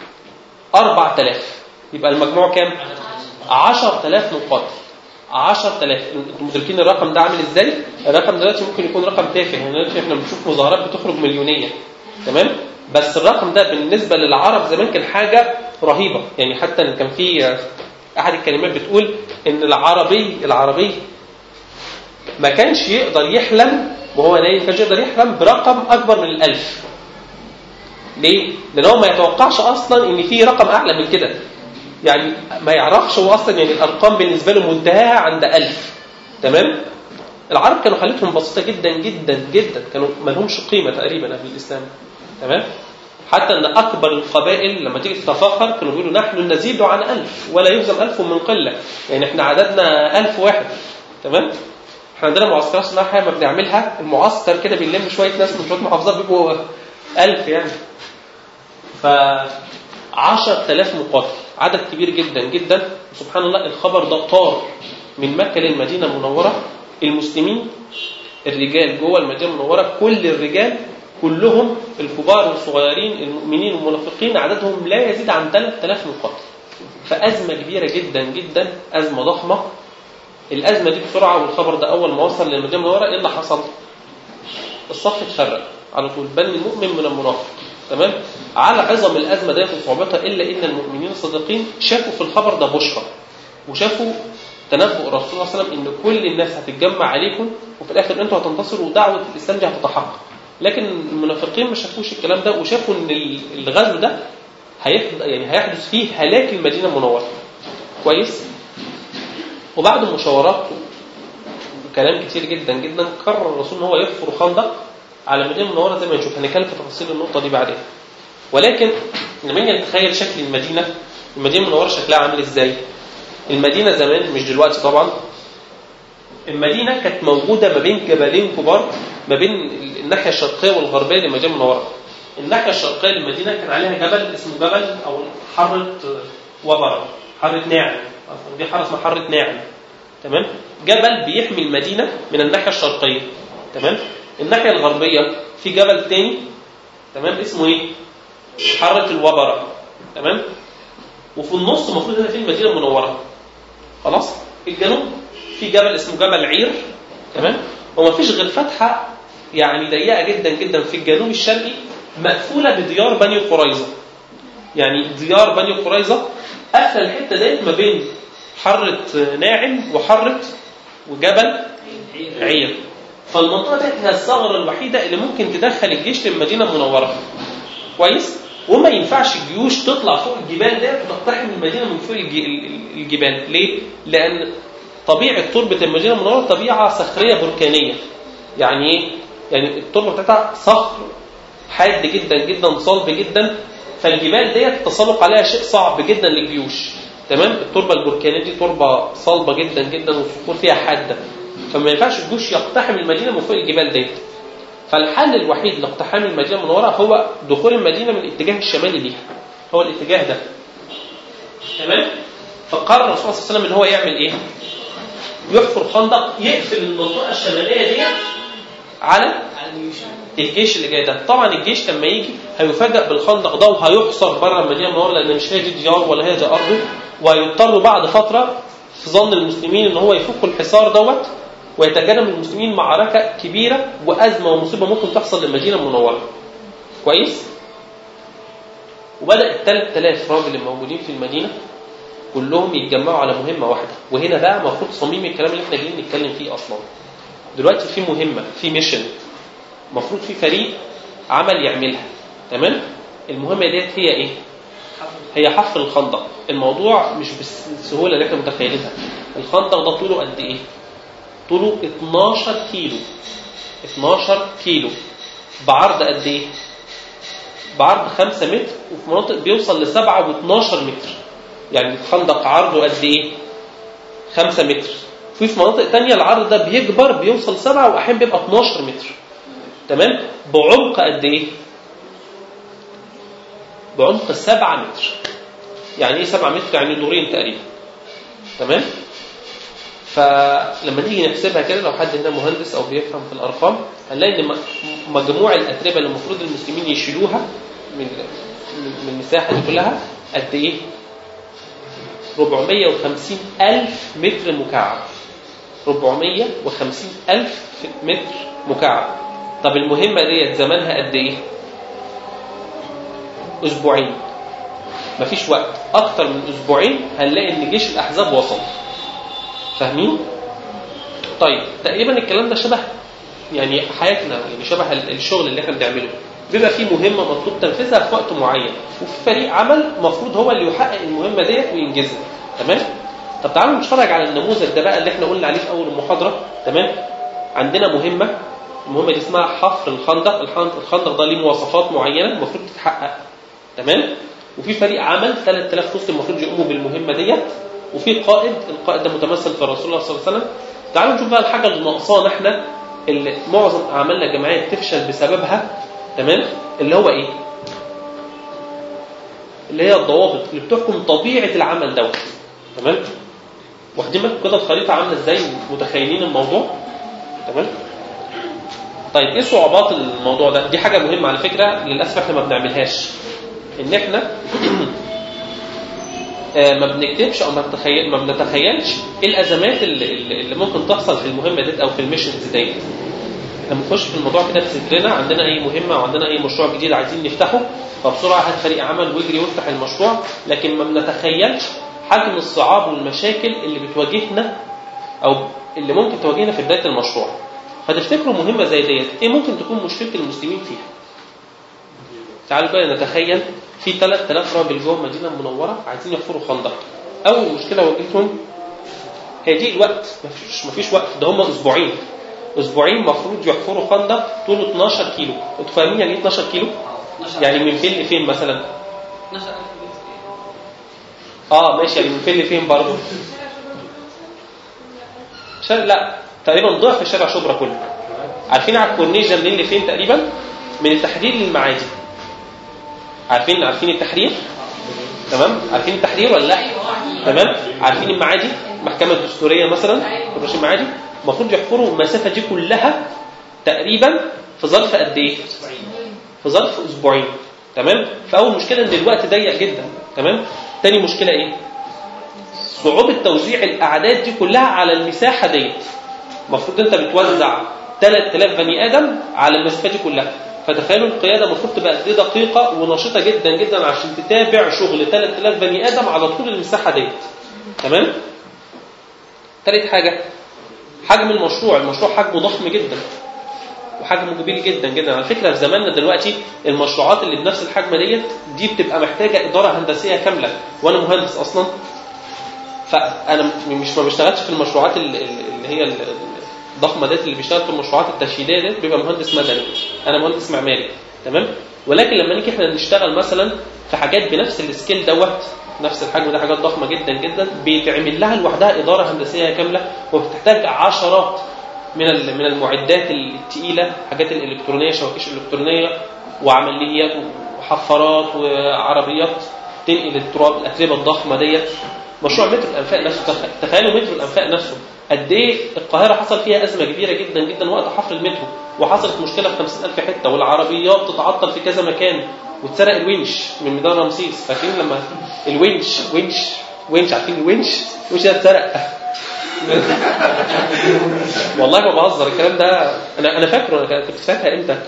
4000 يبقى المجموع كام؟ 10000 مقاتل 10000 انتوا مدركين الرقم ده عامل ازاي؟ الرقم دلوقتي ممكن يكون رقم تافه يعني دلوقتي احنا بنشوف مظاهرات بتخرج مليونيه تمام؟ بس الرقم ده بالنسبه للعرب زمان كان حاجه رهيبه يعني حتى إن كان في احد الكلمات بتقول ان العربي العربي ما كانش يقدر يحلم وهو نايم ما كانش يقدر يحلم برقم اكبر من الألف ليه؟ لأن هو ما يتوقعش أصلا إن في رقم أعلى من كده يعني ما يعرفش هو أصلا يعني الأرقام بالنسبة له منتهاها عند ألف تمام؟ العرب كانوا حالتهم بسيطة جدا جدا جدا كانوا ما لهمش قيمة تقريبا قبل الإسلام تمام؟ حتى أن أكبر القبائل لما تيجي تتفاخر كانوا بيقولوا نحن نزيد عن ألف ولا يهزم ألف من قلة يعني إحنا عددنا ألف واحد تمام؟ احنا عندنا معسكرات صناعية ما بنعملها المعسكر كده بنلم شوية ناس من شوية محافظات بيبقوا ألف يعني ف 10000 مقاتل عدد كبير جدا جدا سبحان الله الخبر ده طار من مكة للمدينة المنورة المسلمين الرجال جوه المدينة المنورة كل الرجال كلهم الكبار والصغيرين المؤمنين والمنافقين عددهم لا يزيد عن 3000 مقاتل فأزمة كبيرة جدا جدا أزمة ضخمة الأزمة دي بسرعة والخبر ده أول ما وصل للمدينة المنورة إيه اللي حصل؟ الصف اتفرق على طول بل المؤمن من المنافق تمام على عظم الازمه ديت وصعوبتها الا ان المؤمنين الصادقين شافوا في الخبر ده بشرى وشافوا تنبؤ الرسول صلى الله عليه وسلم ان كل الناس هتتجمع عليكم وفي الاخر انتوا هتنتصروا ودعوه الاسلام دي هتتحقق لكن المنافقين ما شافوش الكلام ده وشافوا ان الغزو ده هيحدث يعني هيحدث فيه هلاك المدينه المنوره كويس وبعد المشاورات وكلام كتير جدا جدا قرر الرسول ان هو يحفر خندق على المدينه المنوره زي ما نشوف هنتكلم في تفاصيل النقطه دي بعدين ولكن لما نيجي نتخيل شكل المدينه المدينه المنوره شكلها عامل ازاي المدينه زمان مش دلوقتي طبعا المدينه كانت موجوده ما بين جبلين كبار ما بين الناحيه الشرقيه والغربيه للمدينه المنوره الناحيه الشرقيه للمدينه كان عليها جبل اسمه جبل او حره وبره حره ناعم دي حاره اسمها حره ناعم تمام جبل بيحمي المدينه من الناحيه الشرقيه تمام الناحيه الغربيه في جبل تاني تمام اسمه ايه حره الوبره تمام وفي النص المفروض هنا في المدينه المنوره خلاص في الجنوب في جبل اسمه جبل عير تمام وما فيش غير فتحه يعني ضيقه جدا جدا في الجنوب الشرقي مقفوله بديار بني قريظه يعني ديار بني قريظه قافله الحته ديت ما بين حره ناعم وحره وجبل عير فالمنطقه ديت هي الثغره الوحيده اللي ممكن تدخل الجيش للمدينه المنوره كويس وما ينفعش الجيوش تطلع فوق الجبال ديت وتقتحم المدينه من فوق الجبال ليه؟ لان طبيعه تربه المدينه المنوره طبيعه صخريه بركانيه يعني ايه؟ يعني التربه بتاعتها صخر حاد جدا جدا صلب جدا فالجبال ديت التسلق عليها شيء صعب جدا للجيوش تمام التربه البركانيه دي تربه صلبه جدا جدا والصخور فيها حاده فما ينفعش الجيوش يقتحم المدينه من فوق الجبال ديت فالحل الوحيد لاقتحام المدينه من وراء هو دخول المدينه من الاتجاه الشمالي ليها هو الاتجاه ده تمام فقرر الرسول صلى الله عليه وسلم ان هو يعمل ايه يحفر خندق يقفل المنطقه الشماليه ديت على الجيش اللي جاي ده طبعا الجيش لما يجي هيفاجئ بالخندق ده وهيحصر بره المدينه المنوره لان مش هي دي ديار ولا هي دي ارضه وهيضطروا بعد فتره في ظن المسلمين ان هو يفكوا الحصار دوت ويتجنب المسلمين معركه كبيره وازمه ومصيبه ممكن تحصل للمدينه المنوره. كويس؟ وبدا ال 3000 راجل الموجودين في المدينه كلهم يتجمعوا على مهمه واحده وهنا بقى المفروض صميم الكلام اللي احنا جايين نتكلم فيه اصلا. دلوقتي في مهمه في ميشن المفروض في فريق عمل يعملها تمام المهمه ديت هي ايه هي حفر الخندق الموضوع مش بالسهوله اللي احنا متخيلينها الخندق ده طوله قد ايه طوله 12 كيلو 12 كيلو بعرض قد ايه بعرض 5 متر وفي مناطق بيوصل ل 7 و12 متر يعني الخندق عرضه قد ايه 5 متر في في مناطق تانية العرض ده بيكبر بيوصل 7 واحيانا بيبقى 12 متر تمام بعمق قد ايه بعمق 7 متر يعني ايه 7 متر يعني دورين تقريبا تمام فلما نيجي نحسبها كده لو حد هنا مهندس او بيفهم في الارقام هنلاقي ان مجموع الاتربه اللي المفروض المسلمين يشيلوها من من المساحه دي كلها قد ايه 450 ألف متر مكعب 450 ألف متر مكعب طب المهمة ديت زمانها قد إيه؟ أسبوعين مفيش وقت أكتر من أسبوعين هنلاقي إن جيش الأحزاب وصل فاهمين؟ طيب تقريبا الكلام ده شبه يعني حياتنا يعني شبه الشغل اللي احنا بنعمله بيبقى في مهمه مطلوب تنفيذها في وقت معين وفي فريق عمل المفروض هو اللي يحقق المهمه ديت وينجزها تمام طب تعالوا نتفرج على النموذج ده بقى اللي احنا قلنا عليه في اول المحاضره تمام عندنا مهمه المهمه دي اسمها حفر الخندق الخندق ده ليه مواصفات معينه المفروض تتحقق تمام وفي فريق عمل 3000 مسلم المفروض يقوموا بالمهمه ديت وفي قائد القائد ده متمثل في رسول الله صلى الله عليه وسلم تعالوا نشوف بقى الحاجه اللي ناقصانا احنا اللي معظم اعمالنا الجماعيه بتفشل بسببها تمام اللي هو ايه اللي هي الضوابط اللي بتحكم طبيعه العمل دوت تمام واخدين بالكم كده الخريطه عامله ازاي متخيلين الموضوع تمام طيب ايه صعوبات الموضوع ده دي حاجه مهمه على فكره للاسف احنا ما بنعملهاش ان احنا ما بنكتبش او ما بنتخيل ما بنتخيلش ايه الازمات اللي, اللي ممكن تحصل في المهمه ديت او في الميشنز ديت لما نخش في الموضوع كده بصدرنا عندنا اي مهمه وعندنا اي مشروع جديد عايزين نفتحه فبسرعه هات فريق عمل واجري وافتح المشروع لكن ما بنتخيلش حجم الصعاب والمشاكل اللي بتواجهنا او اللي ممكن تواجهنا في بدايه المشروع فتفتكروا مهمه زي ديت ايه ممكن تكون مشكله المسلمين فيها تعالوا كده نتخيل في 3000 راجل جوه المدينه المنوره عايزين يحفروا خندق اول مشكله واجهتهم هي دي الوقت مفيش مفيش وقت ده هم اسبوعين اسبوعين المفروض يحفروا خندق طوله 12 كيلو انتوا فاهمين يعني ايه 12 كيلو يعني من فين لفين مثلا 12000 اه ماشي يعني من فين لفين برضه شارع لا تقريبا ضعف شارع شبرا كله عارفين على الكورنيش ده منين لفين تقريبا من التحرير للمعادي عارفين عارفين التحرير تمام عارفين التحرير ولا لا تمام عارفين المعادي المحكمه الدستوريه مثلا كورنيش المعادي المفروض يحفروا المسافه دي كلها تقريبا في ظرف قد ايه في ظرف اسبوعين تمام فاول مشكله ان الوقت ضيق جدا تمام تاني مشكله ايه صعوبه توزيع الاعداد دي كلها على المساحه ديت المفروض انت بتوزع 3000 بني ادم على المسافه دي كلها فتخيلوا القياده المفروض تبقى قد ايه دقيقه ونشيطه جدا جدا عشان تتابع شغل 3000 بني ادم على طول المساحه ديت تمام تالت حاجه حجم المشروع المشروع حجمه ضخم جدا وحجمه كبير جدا جدا على فكره في زماننا دلوقتي المشروعات اللي بنفس الحجم ديت دي بتبقى محتاجه اداره هندسيه كامله وانا مهندس اصلا فانا مش ما بشتغلش في المشروعات ال- ال- اللي هي ال- الضخمه ديت اللي بيشتغل في المشروعات التشييديه ديت بيبقى مهندس مدني انا مهندس معماري تمام ولكن لما نيجي احنا نشتغل مثلا في حاجات بنفس السكيل دوت نفس الحجم ده حاجات ضخمه جدا جدا بيتعمل لها لوحدها اداره هندسيه كامله وبتحتاج عشرات من ال- من المعدات الثقيله حاجات الالكترونيه شواكيش الكترونيه وعمليات وحفارات وعربيات تنقل التراب الاتربه الضخمه ديت مشروع مترو الانفاق نفسه تخ- تخيلوا مترو الانفاق نفسه قد ايه القاهره حصل فيها ازمه كبيره جدا جدا وقت حفر المترو وحصلت مشكله في 50000 حته والعربيات تتعطل في كذا مكان واتسرق الونش من ميدان رمسيس فاكرين لما الونش ونش ونش عارفين الونش الونش ده اتسرق والله ما بهزر الكلام ده انا انا فاكره انا كنت في ساعتها امتى؟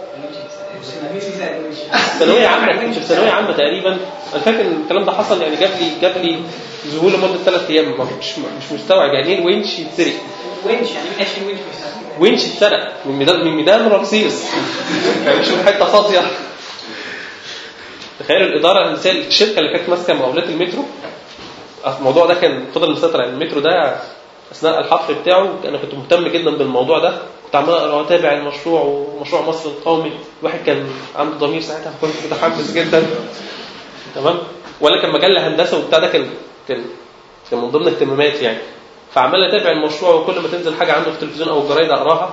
ثانويه عامه كنت في ثانويه عامه تقريبا انا فاكر ان الكلام ده حصل يعني جاب لي جاب لي ذهول لمده ثلاث ايام ما كنتش مش مستوعب يعني ايه الونش يتسرق وينش يعني ايش في وينش بس ونش اتسرق من ميدان من ميدان رمسيس يعني مش من حته فاضيه تخيل الاداره الهندسيه الشركه اللي كانت ماسكه مقاولات المترو الموضوع ده كان فضل مسيطر على المترو ده اثناء الحفر بتاعه انا كنت مهتم جدا بالموضوع ده كنت عمال اقرا واتابع المشروع ومشروع مصر القومي الواحد كان عنده ضمير ساعتها كنت متحمس جدا تمام ولا كان مجله هندسه وبتاع ده كان كان كان من ضمن اهتماماتي يعني فعمال اتابع المشروع وكل ما تنزل حاجه عنده في التلفزيون او الجرايد اقراها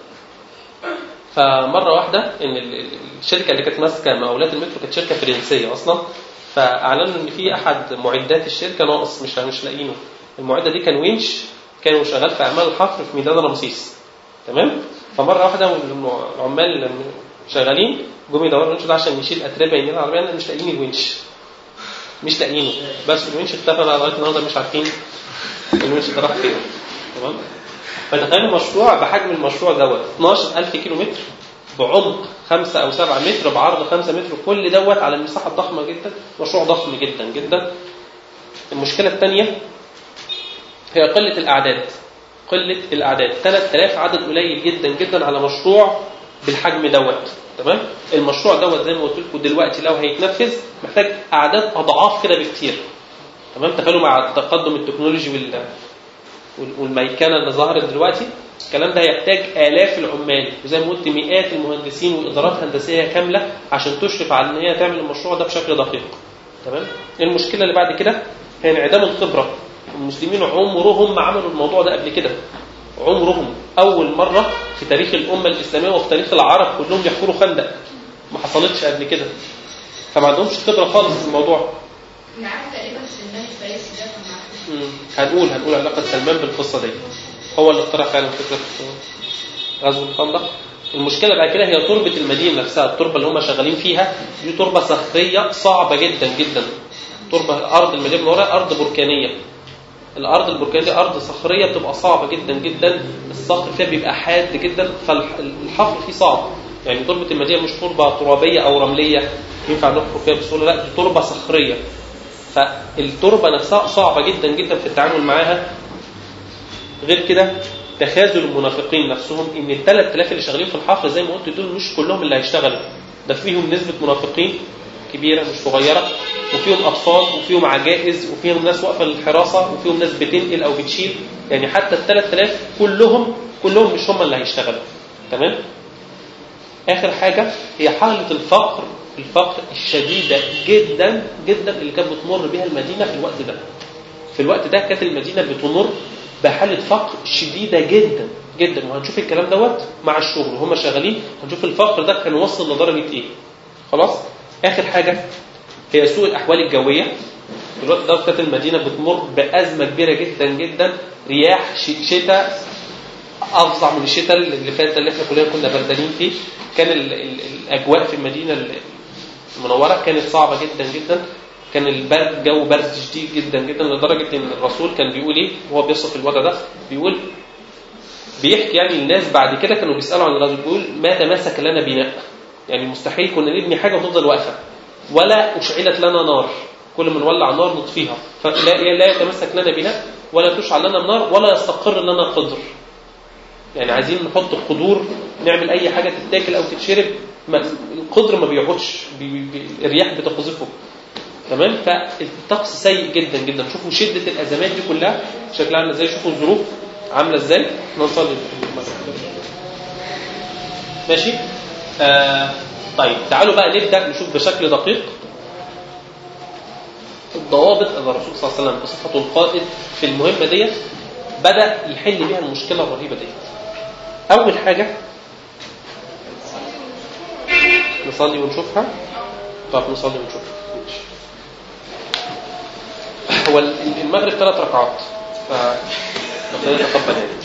فمره واحده ان ال- ال- الشركه اللي كانت ماسكه مقاولات المترو كانت شركه فرنسيه اصلا فاعلنوا ان في احد معدات الشركه ناقص مش مش لاقيينه المعده دي كان وينش كانوا شغال في اعمال الحفر في ميدان رمسيس تمام فمره واحده والم- العمال اللي شغالين جم يدوروا الونش ده عشان يشيل اتربه يمين العربيه لأن مش لاقيين الونش مش لاقيينه بس الونش اختفى بقى لغايه النهارده مش عارفين الونش ده راح فين تمام فتخيلوا مشروع بحجم المشروع دوت 12000 كيلو متر بعمق 5 او 7 متر بعرض 5 متر كل دوت على المساحه الضخمه جدا مشروع ضخم جدا جدا المشكله الثانيه هي قله الاعداد قله الاعداد 3000 عدد قليل جدا جدا على مشروع بالحجم دوت تمام المشروع دوت زي ما قلت لكم دلوقتي لو هيتنفذ محتاج اعداد اضعاف كده بكتير تمام تخيلوا مع تقدم التكنولوجي وال وال- والميكنه اللي ظهرت دلوقتي الكلام ده هيحتاج آلاف العمال وزي ما قلت مئات المهندسين وإدارات هندسية كاملة عشان تشرف على إن هي تعمل المشروع ده بشكل دقيق تمام المشكلة اللي بعد كده هي انعدام الخبرة المسلمين عمرهم ما عملوا الموضوع ده قبل كده عمرهم أول مرة في تاريخ الأمة الإسلامية وفي تاريخ العرب كلهم يحفروا خندق ما حصلتش قبل كده فما عندهمش خبرة خالص في الموضوع انا عارف تقريبا سلمان الفارسي ده كان معاه مم. هنقول هنقول علاقة سلمان بالقصة دي هو اللي اقترح فعلا فكرة غزو الخندق المشكلة بعد كده هي تربة المدينة نفسها التربة اللي هم شغالين فيها دي تربة صخرية صعبة جدا جدا تربة أرض المدينة من ورا أرض بركانية الارض البركانيه دي ارض صخريه بتبقى صعبه جدا جدا الصخر فيها بيبقى حاد جدا فالحفر فيه صعب يعني تربه المدينه مش تربه ترابيه او رمليه ينفع نحفر فيها بسهوله لا دي تربه صخريه فالتربه نفسها صعبه جدا جدا في التعامل معاها غير كده تخاذل المنافقين نفسهم ان ال 3000 اللي شغالين في الحفر زي ما قلت دول مش كلهم اللي هيشتغلوا ده فيهم نسبه منافقين كبيره مش صغيره وفيهم اطفال وفيهم عجائز وفيهم ناس واقفه للحراسه وفيهم ناس بتنقل او بتشيل يعني حتى ال 3000 كلهم كلهم مش هم اللي هيشتغلوا تمام اخر حاجه هي حاله الفقر الفقر الشديده جدا جدا اللي كانت بتمر بها المدينه في الوقت ده في الوقت ده كانت المدينه بتمر بحاله فقر شديده جدا جدا وهنشوف الكلام دوت مع الشغل وهم شغالين هنشوف الفقر ده كان وصل لدرجه ايه خلاص اخر حاجه هي سوء الاحوال الجويه في الوقت ده كانت المدينه بتمر بازمه كبيره جدا جدا رياح ش- شتاء افظع من الشتاء اللي فات ده اللي احنا كلنا كنا بردانين فيه كان ال ال الاجواء في المدينه المنوره كانت صعبه جدا جدا كان البرد جو برد شديد جدا جدا لدرجه ان الرسول كان بيقول ايه وهو بيصف الوضع ده بيقول بيحكي يعني الناس بعد كده كانوا بيسالوا عن الرجل بيقول ما تماسك لنا بناء يعني مستحيل كنا نبني حاجه وتفضل واقفه ولا اشعلت لنا نار كل ما نولع نار نطفيها فلا لا يتمسك لنا بناء ولا تشعل لنا النار ولا يستقر لنا قدر يعني عايزين نحط قدور نعمل اي حاجه تتاكل او تتشرب ما القدر ما بيقعدش بي بي الرياح بتقذفه تمام فالطقس سيء جدا جدا شوفوا شده الازمات دي كلها شكلها عامله ازاي شوفوا الظروف عامله ازاي نصلي ماشي آه طيب تعالوا بقى نبدا نشوف بشكل دقيق الضوابط اللي الرسول صلى الله عليه وسلم بصفته القائد في المهمه ديت بدا يحل بيها المشكله الرهيبه ديت اول حاجه نصلي ونشوفها طب نصلي ونشوفها ماشي. هو المغرب ثلاث ركعات ف ربنا يتقبل يعني